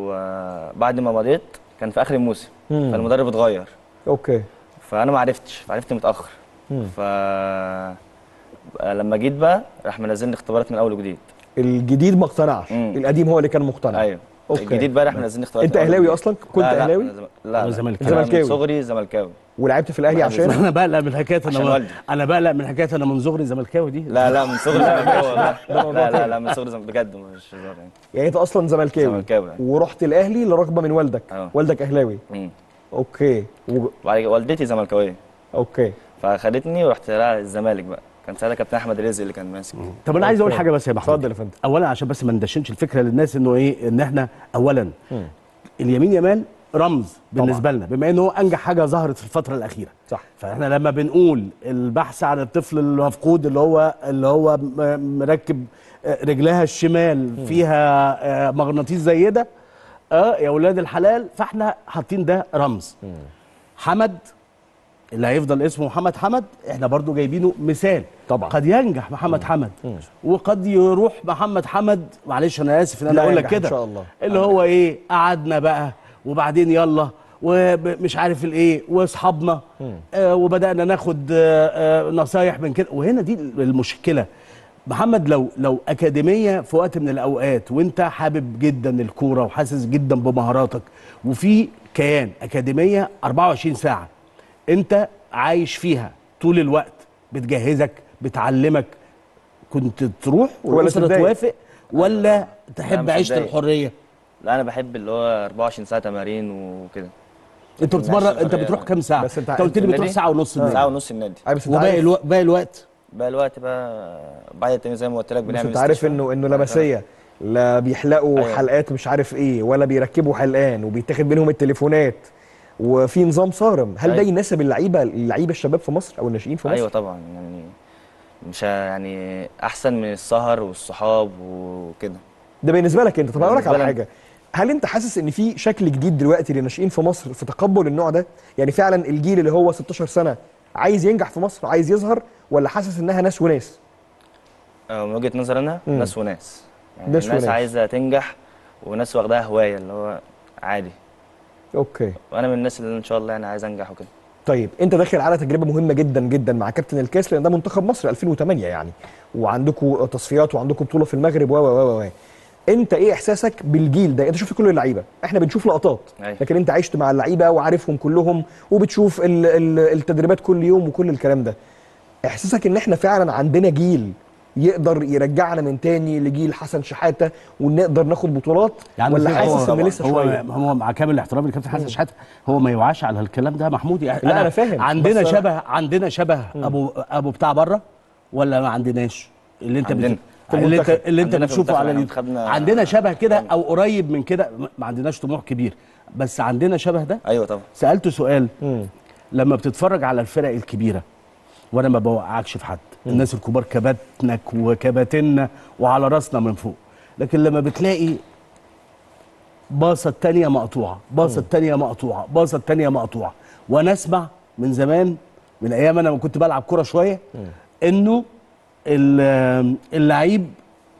وبعد ما مضيت كان في اخر الموسم مم. فالمدرب اتغير اوكي فانا ما عرفتش عرفت متاخر مم. ف لما جيت بقى راح منزلني اختبارات من اول وجديد الجديد ما اقتنعش مم. القديم هو اللي كان مقتنع ايوه أوكي. الجديد بقى احنا نازلين اختبارات انت الأول اهلاوي والجديد. اصلا كنت لا لا اهلاوي أنا زم- لا أنا لا زملكاوي. أنا زملكاوي. من صغري زملكاوي ولعبت في الاهلي عشان انا بقلق من حكايه عشان انا والدي. انا بقلق من حكايه انا من صغري زملكاوي دي لا لا من صغري زملكاوي والله موضوع لا تاني. لا لا من صغري زم- بجد مش هزار يعني يعني انت اصلا زملكاوي زملكاوي. ورحت الاهلي لرغبه من والدك اه. والدك اهلاوي مم. اوكي و... وبعد كده والدتي زملكاويه اوكي فخدتني ورحت لها الزمالك بقى كان ساعتها كابتن احمد رزق اللي كان ماسك طب انا عايز اقول أوكي. حاجه بس يا محمود اتفضل يا فندم اولا عشان بس ما ندشنش الفكره للناس انه ايه ان احنا اولا اليمين يمال رمز بالنسبه لنا بما انه هو انجح حاجه ظهرت في الفتره الاخيره صح فاحنا لما بنقول البحث عن الطفل المفقود اللي هو اللي هو م- مركب آه، رجلها الشمال فيها آه، مغناطيس زي ده اه يا ولاد الحلال فاحنا حاطين ده رمز حمد اللي هيفضل اسمه محمد حمد احنا برضو جايبينه مثال طبعا. قد ينجح محمد حمد وقد يروح محمد حمد معلش انا اسف ان انا لا اقول لك ينجح إن كده شاء الله. اللي هو ايه قعدنا بقى وبعدين يلا ومش عارف الايه واصحابنا آه وبدانا ناخد آه آه نصايح من كده وهنا دي المشكله محمد لو لو اكاديميه في وقت من الاوقات وانت حابب جدا الكوره وحاسس جدا بمهاراتك وفي كيان اكاديميه 24 ساعه انت عايش فيها طول الوقت بتجهزك بتعلمك كنت تروح ولا والاسره تتضايق؟ توافق ولا تحب مش عيشه متضايق. الحريه لا انا بحب اللي هو 24 ساعه تمارين وكده انت بتتمرن ماشي انت الحرية. بتروح كام ساعه بس انت انت قلت لي النادي؟ بتروح ساعه ونص النادي ساعه ونص النادي أي بس انت وباقي عارف الوقت باقي الوقت بقى الوقت بقى بعد التمرين زي ما قلت لك بس بنعمل انت عارف استشفاء. انه انه لمسيه لا بيحلقوا أيوة. حلقات مش عارف ايه ولا بيركبوا حلقان وبيتاخد منهم التليفونات وفي نظام صارم هل ده أيوة. يناسب اللعيبه اللعيبه الشباب في مصر او الناشئين في مصر ايوه طبعا يعني مش ه- يعني احسن من السهر والصحاب وكده ده بالنسبه لك انت طب اقول لك على بالنسبة لي حاجه هل انت حاسس ان في شكل جديد دلوقتي للناشئين في مصر في تقبل النوع ده يعني فعلا الجيل اللي هو 16 سنه عايز ينجح في مصر عايز يظهر ولا حاسس انها ناس وناس آه، من وجهه نظري انا مم. ناس وناس يعني ناس ناس, وناس. عايزه تنجح وناس واخداها هوايه اللي هو عادي اوكي وانا من الناس اللي ان شاء الله يعني عايز انجح وكده طيب انت داخل على تجربه مهمه جدا جدا مع كابتن الكاس لان ده منتخب مصر 2008 يعني وعندكم تصفيات وعندكم بطوله في المغرب و و و و انت ايه احساسك بالجيل ده انت شفت كل اللعيبه احنا بنشوف لقطات أيوة. لكن انت عشت مع اللعيبه وعارفهم كلهم وبتشوف ال ال التدريبات كل يوم وكل الكلام ده احساسك ان احنا فعلا عندنا جيل يقدر يرجعنا من تاني لجيل حسن شحاته ونقدر ناخد بطولات ولا هو- حاسس ان هو- لسه هو شويه هو مع كامل احترامي لكابتن حسن شحاته هو ما يوعاش على الكلام ده محمود يعني لا، أنا فاهم. عندنا بس أنا- شبه عندنا شبه ابو ابو بتاع بره ولا ما عندناش اللي انت عندنا. بت... في اللي انت المنتخب. اللي انت عندنا في بتشوفه المنتخب على احنا اليوتيوب خدنا- عندنا شبه كده او قريب من كده ما- ما عندناش طموح كبير بس عندنا شبه ده ايوه طبعا سالته سؤال مم. لما بتتفرج على الفرق الكبيره وانا ما بوقعكش في حد الناس الكبار كباتنك وكباتنا وعلى راسنا من فوق لكن لما بتلاقي باصة التانية مقطوعة باصة التانية مقطوعة باصة التانية مقطوعة وانا اسمع من زمان من ايام انا ما كنت بلعب كرة شوية انه ال- اللعيب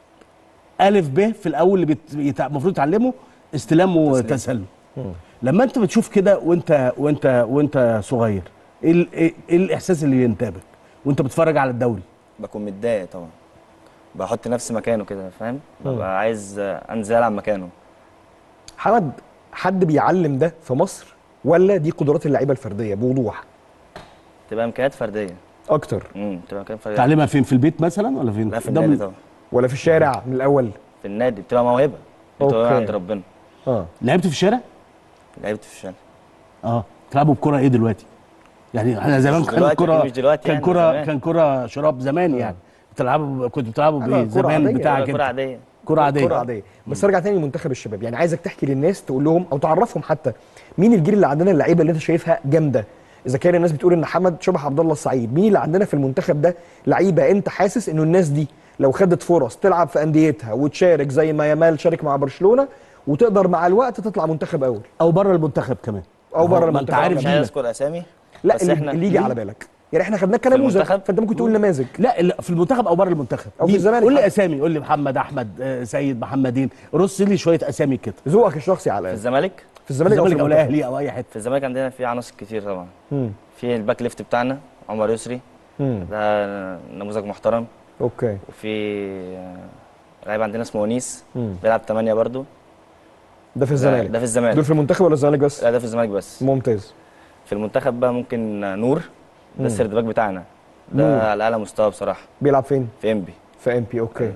الف ب في الاول اللي بت- يتع- المفروض يتعلمه استلام وتسلم لما انت بتشوف كده وانت وانت وانت صغير ايه ال- ايه إيه الاحساس اللي ينتابك وانت بتتفرج على الدوري بكون متضايق طبعا بحط نفسي مكانه كده فاهم ببقى عايز آه، انزل العب مكانه حمد حد بيعلم ده في مصر ولا دي قدرات اللعيبه الفرديه بوضوح تبقى امكانيات فرديه اكتر امم تبقى امكانيات فرديه تعلمها فين في البيت مثلا ولا فين لا في ده النادي من- طبعا ولا في الشارع من الاول في النادي بتبقى موهبه بتبقى أوكي. عند ربنا اه لعبت في الشارع لعبت في الشارع اه تلعبوا بكرة ايه دلوقتي يعني احنا زمان مش كان دلوقتي، كرة أكيد مش دلوقتي كان يعني، كرة زمان. كان كرة شراب زمان يعني بتلعبوا كنتوا بتلعبوا أنا بايه كرة زمان عادية، بتاعك كرة انت عاديه كرة عادية كرة عاديه بس ارجع تاني لمنتخب الشباب يعني عايزك تحكي للناس تقول لهم او تعرفهم حتى مين الجيل اللي عندنا اللعيبه اللي انت شايفها جامده اذا كان الناس بتقول ان حمد شبه عبد الله السعيد مين اللي عندنا في المنتخب ده لعيبه انت حاسس انه الناس دي لو خدت فرص تلعب في انديتها وتشارك زي ما يامال شارك مع برشلونه وتقدر مع الوقت تطلع منتخب اول او بره المنتخب كمان أو بره ما انت المنتخب عارف مش كمان. عايز جيلك اذكر اسامي لا بس اللي, احنا اللي يجي على بالك يعني احنا خدناك في كنموذج المنتخب؟ فانت ممكن تقول نماذج لا لا، في المنتخب او بره المنتخب أو في مين؟ الزمالك قول لي حتى. اسامي قول لي محمد احمد آه، سيد محمدين رص لي شويه اسامي كده ذوقك الشخصي على في الاقل الزمالك في الزمالك او في الزمالك او المنتخب. الاهلي او اي حته في الزمالك عندنا في عناصر كتير طبعا مم. في الباك ليفت بتاعنا عمر يسري مم. ده نموذج محترم اوكي وفي آه، لعيب عندنا اسمه ونيس مم. بيلعب 8 برضو ده في الزمالك ده في الزمالك. دول في المنتخب ولا الزمالك بس لا ده في الزمالك بس ممتاز في المنتخب بقى ممكن نور مم. ده السيرد باك بتاعنا نور. ده على اعلى مستوى بصراحه بيلعب فين في انبي في ام بي اوكي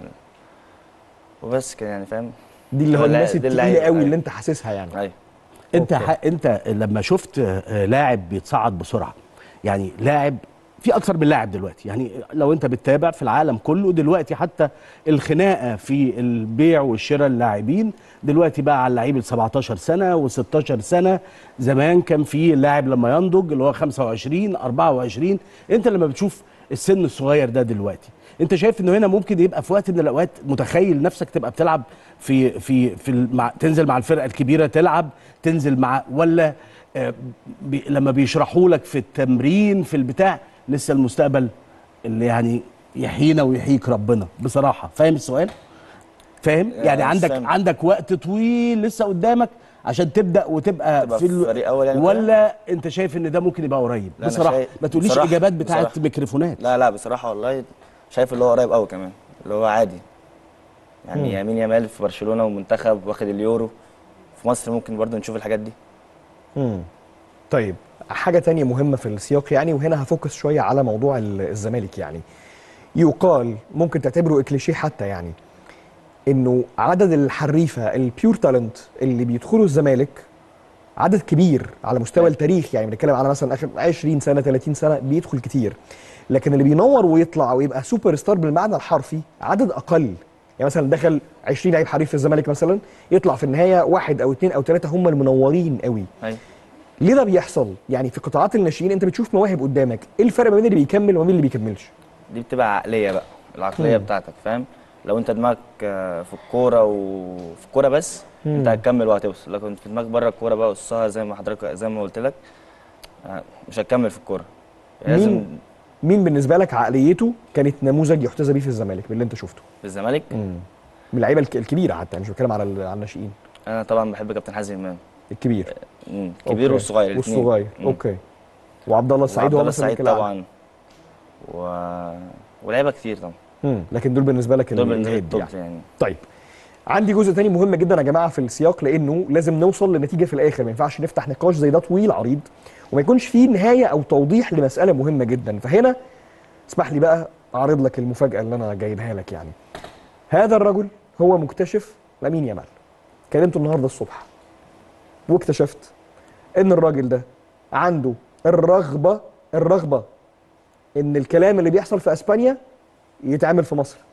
وبس كده يعني فاهم دي اللي هو هو اللاعب- الناس دي التقيله اللعيبة، قوي أيوة. اللي انت حاسسها يعني ايوه انت أوكي. ح... انت لما شفت آه، لاعب بيتصعد بسرعه يعني لاعب في اكثر من لاعب دلوقتي يعني لو انت بتتابع في العالم كله دلوقتي حتى الخناقه في البيع والشراء اللاعبين دلوقتي بقى على اللعيب ال 17 سنه و16 سنه زمان كان في اللاعب لما ينضج اللي هو 25 24 انت لما بتشوف السن الصغير ده دلوقتي انت شايف انه هنا ممكن يبقى في وقت من الاوقات متخيل نفسك تبقى بتلعب في في في المع... تنزل مع الفرقه الكبيره تلعب تنزل مع ولا آه، بي... لما بيشرحوا لك في التمرين في البتاع لسه المستقبل اللي يعني يحيينا ويحييك ربنا بصراحه فاهم السؤال فاهم يعني يعني عندك فاهم. عندك وقت طويل لسه قدامك عشان تبدا وتبقى تبقى في في ال- فريق أول يعني كده؟ ولا انت شايف ان ده ممكن يبقى قريب لا، أنا بصراحه شايف- ما تقوليش بصراحة- اجابات بتاعت بصراحة. ميكروفونات لا لا بصراحه والله شايف اللي هو قريب قوي كمان اللي هو عادي يعني مم. يمين يامال في برشلونه ومنتخب واخد اليورو في مصر ممكن برضه نشوف الحاجات دي مم. طيب حاجة تانية مهمة في السياق يعني وهنا هفوكس شوية على موضوع ال- الزمالك يعني يقال ممكن تعتبره كليشيه حتى يعني انه عدد الحريفة البيور تالنت اللي بيدخلوا الزمالك عدد كبير على مستوى التاريخ يعني بنتكلم على مثلا اخر 20 سنة 30 سنة بيدخل كتير لكن اللي بينور ويطلع ويبقى سوبر ستار بالمعنى الحرفي عدد اقل يعني مثلا دخل 20 لعيب حريف في الزمالك مثلا يطلع في النهايه واحد او اثنين او ثلاثه هم المنورين قوي ايوه ليه ده بيحصل يعني في قطاعات الناشئين انت بتشوف مواهب قدامك ايه الفرق ما بين اللي بيكمل وما بين اللي بيكملش دي بتبقى عقليه بقى العقليه مم. بتاعتك فاهم لو انت دماغك آه، في الكوره وفي الكوره بس انت مم. هتكمل وهتوصل لكن في دماغك بره الكوره بقى والسهر زي ما حضرتك زي ما قلت لك آه، مش هتكمل في الكوره لازم مين مين بالنسبه لك عقليته كانت نموذج يحتذى بيه في الزمالك باللي انت شفته في الزمالك من اللعيبه الك- الكبيره حتى مش بتكلم على ال- على الناشئين انا طبعا بحب كابتن حازم امام الكبير مم، كبير أوكي. والصغير الاتنين. والصغير مم. اوكي وعبد الله السعيد وعبد هو الله مثلا السعيد الكلاعب. طبعا و... ولعيبه كتير طبعا مم. لكن دول بالنسبه لك دول بالنسبه لي الهيد التوب يعني. يعني طيب عندي جزء تاني مهم جدا يا جماعه في السياق لانه لازم نوصل لنتيجه في الاخر ما ينفعش نفتح نقاش زي ده طويل عريض وما يكونش فيه نهايه او توضيح لمساله مهمه جدا فهنا اسمح لي بقى اعرض لك المفاجاه اللي انا جايبها لك يعني هذا الرجل هو مكتشف لامين يامال كلمته النهارده الصبح واكتشفت ان الراجل ده عنده الرغبه الرغبه ان الكلام اللي بيحصل في اسبانيا يتعمل في مصر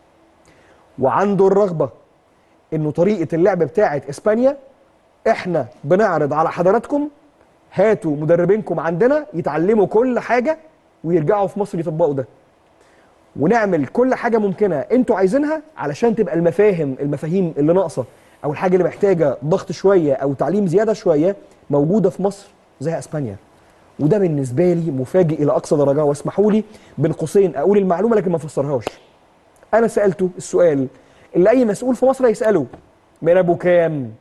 وعنده الرغبه انه طريقه اللعب بتاعه اسبانيا احنا بنعرض على حضراتكم هاتوا مدربينكم عندنا يتعلموا كل حاجه ويرجعوا في مصر يطبقوا ده ونعمل كل حاجه ممكنه انتوا عايزينها علشان تبقى المفاهيم المفاهيم اللي ناقصه او الحاجه اللي محتاجه ضغط شويه او تعليم زياده شويه موجوده في مصر زي اسبانيا وده بالنسبه لي مفاجئ الى اقصى درجه واسمحوا لي بين قوسين اقول المعلومه لكن ما افسرهاش انا سالته السؤال اللي اي مسؤول في مصر هيساله من ابو كام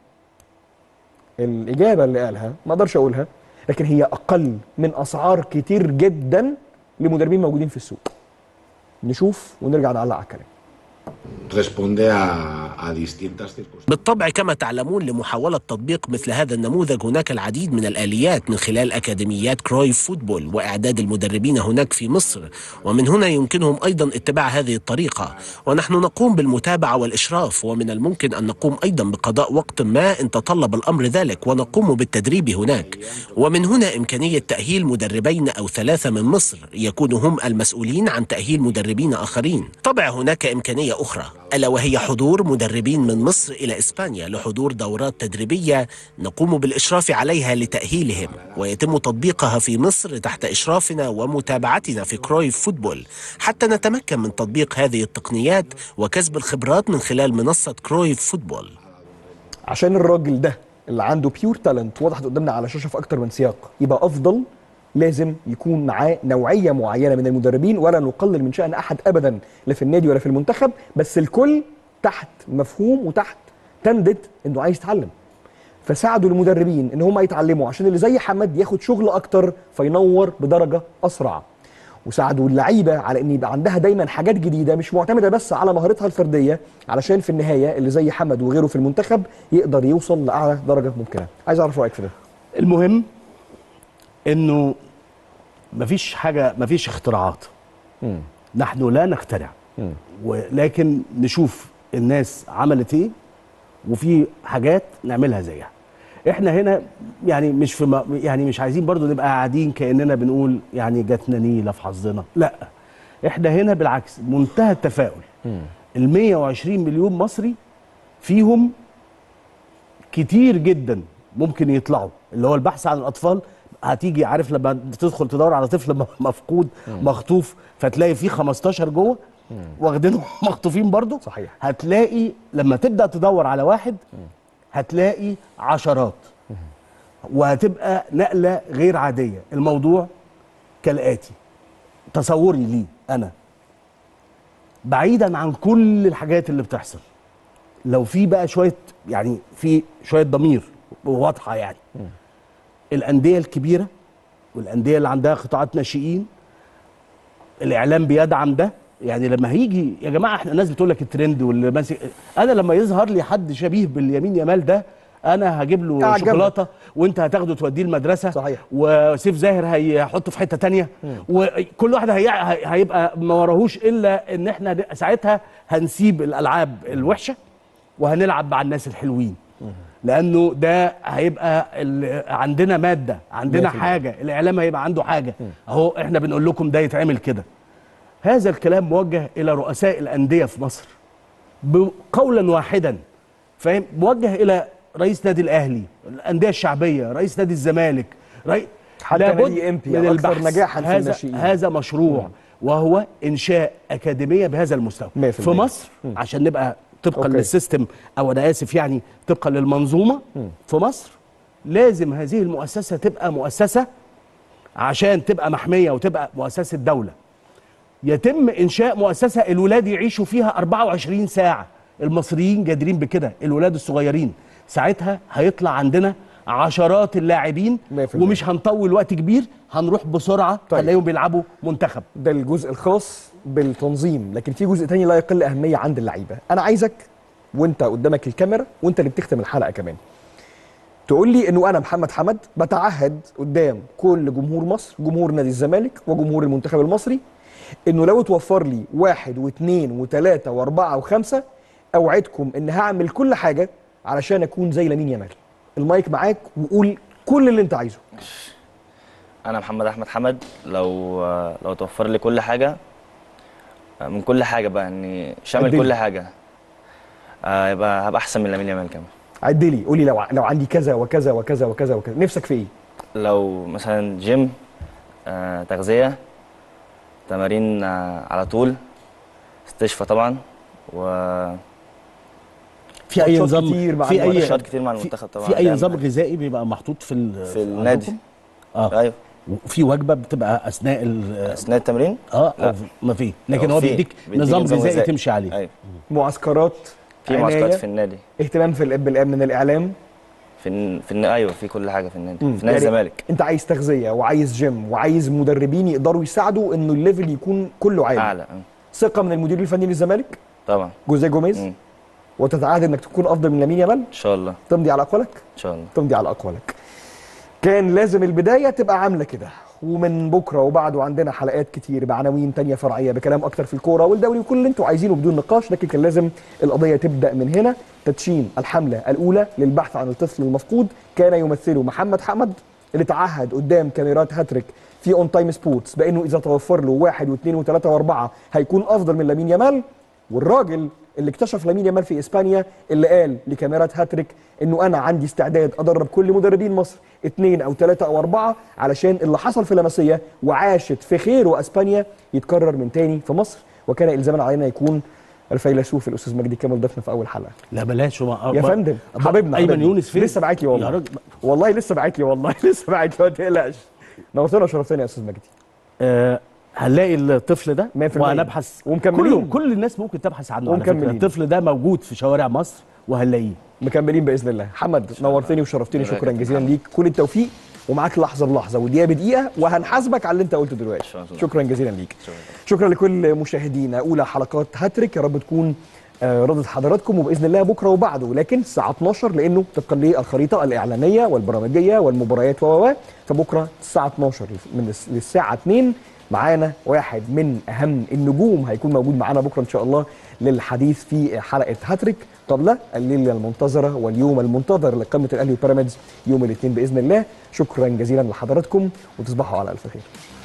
الاجابه اللي قالها ما اقدرش اقولها لكن هي اقل من اسعار كتير جدا لمدربين موجودين في السوق نشوف ونرجع نعلق على الكلام Responde a, a distintas circunstancias. بالطبع كما تعلمون لمحاولة تطبيق مثل هذا النموذج هناك العديد من الآليات من خلال أكاديميات كرويف فوتبول وإعداد المدربين هناك في مصر ومن هنا يمكنهم أيضا اتباع هذه الطريقة ونحن نقوم بالمتابعة والإشراف ومن الممكن أن نقوم أيضا بقضاء وقت ما إن تطلب الأمر ذلك ونقوم بالتدريب هناك ومن هنا إمكانية تأهيل مدربين أو ثلاثة من مصر يكونوا هم المسؤولين عن تأهيل مدربين آخرين طبعا هناك إمكانية أخرى ألا وهي حضور مدربين من مصر إلى إسبانيا لحضور دورات تدريبية نقوم بالإشراف عليها لتأهيلهم ويتم تطبيقها في مصر تحت إشرافنا ومتابعتنا في كرويف فوتبول حتى نتمكن من تطبيق هذه التقنيات وكسب الخبرات من خلال منصة كرويف فوتبول عشان الراجل ده اللي عنده بيور تالنت وضحت قدامنا على شاشه في اكتر من سياق يبقى افضل لازم يكون معاه نوعيه معينه من المدربين ولا نقلل من شان احد ابدا لا في النادي ولا في المنتخب بس الكل تحت مفهوم وتحت تندت انه عايز يتعلم فساعدوا المدربين ان هم يتعلموا عشان اللي زي حماد ياخد شغل اكتر فينور بدرجه اسرع وساعدوا اللعيبه على ان يبقى عندها دايما حاجات جديده مش معتمده بس على مهارتها الفرديه علشان في النهايه اللي زي حمد وغيره في المنتخب يقدر يوصل لاعلى درجه ممكنه عايز اعرف رايك في ده المهم انه مفيش حاجه مفيش اختراعات نحن لا نخترع ولكن نشوف الناس عملت ايه وفي حاجات نعملها زيها احنا هنا يعني مش في م- يعني مش عايزين برضو نبقى قاعدين كاننا بنقول يعني جاتنا نيله في حظنا لا احنا هنا بالعكس منتهى التفاؤل ال 120 مليون مصري فيهم كتير جدا ممكن يطلعوا اللي هو البحث عن الاطفال هتيجي عارف لما تدخل تدور على طفل م- مفقود مخطوف فتلاقي فيه 15 جوه واخدينهم مخطوفين برضو صحيح. هتلاقي لما تبدا تدور على واحد هتلاقي عشرات وهتبقى نقله غير عاديه الموضوع كالاتي تصوري ليه انا بعيدا عن كل الحاجات اللي بتحصل لو في بقى شويه يعني في شويه ضمير واضحه يعني الانديه الكبيره والانديه اللي عندها قطاعات ناشئين الاعلام بيدعم ده يعني لما هيجي يا جماعه احنا الناس بتقول لك الترند واللي ماسك انا لما يظهر لي حد شبيه باليمين يامال ده انا هجيب له أعجبك. شوكولاته وانت هتاخده توديه المدرسه صحيح. وسيف زاهر هيحطه في حته تانية وكل واحد هي... هي- هيبقى ما وراهوش الا ان احنا د- ساعتها هنسيب الالعاب الوحشه وهنلعب مع الناس الحلوين لانه ده هيبقى ال... عندنا ماده عندنا 100%. حاجه الاعلام هيبقى عنده حاجه اهو احنا بنقول لكم ده يتعمل كده هذا الكلام موجه الى رؤساء الانديه في مصر ب- قولا واحدا فاهم موجه الى رئيس نادي الاهلي الانديه الشعبيه رئيس نادي الزمالك رئي... حتى لابد نادي إمبي من الأكثر البحث نجاحاً في هذا الناشئين. هذا مشروع وهو انشاء اكاديميه بهذا المستوى 100%. في مصر عشان نبقى طبقا أوكي. للسيستم او انا اسف يعني طبقا للمنظومه في مصر لازم هذه المؤسسه تبقى مؤسسه عشان تبقى محميه وتبقى مؤسسه دوله يتم انشاء مؤسسه الولاد يعيشوا فيها 24 ساعه المصريين جادرين بكده الولاد الصغيرين ساعتها هيطلع عندنا عشرات اللاعبين 100%. ومش هنطول وقت كبير هنروح بسرعه طيب. طيب. هنلاقيهم بيلعبوا منتخب ده الجزء الخاص بالتنظيم لكن في جزء تاني لا يقل أهمية عند اللعيبة أنا عايزك وانت قدامك الكاميرا وانت اللي بتختم الحلقة كمان تقول لي انه انا محمد حمد بتعهد قدام كل جمهور مصر جمهور نادي الزمالك وجمهور المنتخب المصري انه لو توفر لي واحد واثنين وثلاثة واربعة وخمسة اوعدكم ان هعمل كل حاجة علشان اكون زي لامين يامال المايك معاك وقول كل اللي انت عايزه انا محمد احمد حمد لو لو توفر لي كل حاجه من كل حاجه بقى اني شامل قدني. كل حاجه آه، يبقى هبقى احسن من لامين يامال كمان عد لي قول لي لو لو عندي كذا وكذا وكذا وكذا وكذا نفسك في ايه لو مثلا جيم آه، تغذيه تمارين آه، على طول استشفى طبعا و في اي ماتشات نظام كتير مع في اي ماتشات كتير مع في- المنتخب طبعا في اي ده نظام أهم غذائي بيبقى محطوط في ال- في النادي. عندكم؟ اه ايوه وفي وجبه بتبقى اثناء ال- اثناء التمرين اه لا. أو ما في لكن أو هو في- بيديك بيديك نظام غذائي تمشي عليه ايوه معسكرات في معسكرات عناية، في النادي اهتمام في الاب بالاب من الاعلام في الن- في الن- ايوه في كل حاجه في النادي مم. في نادي يعني الزمالك انت عايز تغذيه وعايز جيم وعايز مدربين يقدروا يساعدوا انه الليفل يكون كله عالي اعلى آه، ثقه من المدير الفني للزمالك طبعا جوزيه جوميز مم. وتتعهد انك تكون افضل من لامين يامال ان شاء الله تمضي على اقوالك ان شاء الله تمضي على اقوالك كان لازم البدايه تبقى عامله كده ومن بكره وبعده عندنا حلقات كتير بعناوين تانية فرعيه بكلام اكتر في الكوره والدوري وكل اللي انتوا عايزينه بدون نقاش لكن كان لازم القضيه تبدا من هنا تدشين الحمله الاولى للبحث عن الطفل المفقود كان يمثله محمد حمد اللي تعهد قدام كاميرات هاتريك في اون تايم سبورتس بانه اذا توفر له واحد واثنين وثلاثه واربعه هيكون افضل من لامين يامال والراجل اللي اكتشف لامين يامال في اسبانيا اللي قال لكاميرات هاتريك انه انا عندي استعداد ادرب كل مدربين مصر اثنين او ثلاثه او اربعه علشان اللي حصل في لاماسيا وعاشت في خير واسبانيا يتكرر من تاني في مصر وكان الزاما علينا يكون الفيلسوف الاستاذ مجدي كامل ضيفنا في اول حلقه لا بلاش هو يا فندم حبيبنا ايمن حبيبنا. يونس فين لسه باعت لي والله يا راجل والله لسه باعت لي والله لسه باعت لي ما تقلقش نورتنا وشرفتنا يا استاذ مجدي آه هنلاقي الطفل ده 100% وهنبحث ومكملين. كل كل الناس ممكن تبحث عنه على فكره ومكملين. الطفل ده موجود في شوارع مصر وهنلاقيه مكملين باذن الله محمد نورتني وشرفتني الله شكرا يكرمك. جزيلا ليك كل التوفيق ومعاك لحظه بلحظه ودقيقه بدقيقه وهنحاسبك على اللي انت قلته دلوقتي شكراً. شكرا جزيلا ليك شكرا لكل مشاهدينا اولى حلقات هاتريك يا رب تكون آه، رضت حضراتكم وباذن الله بكره وبعده لكن الساعه 12 لانه طبقا للخريطه الاعلانيه والبرامجيه والمباريات و و فبكره الساعه 12 من الس- للساعه 2 معانا واحد من اهم النجوم هيكون موجود معانا بكره ان شاء الله للحديث في حلقه هاتريك قبل الليله المنتظره واليوم المنتظر لقمه الاهلي وبيراميدز يوم الاثنين باذن الله شكرا جزيلا لحضراتكم وتصبحوا على الف خير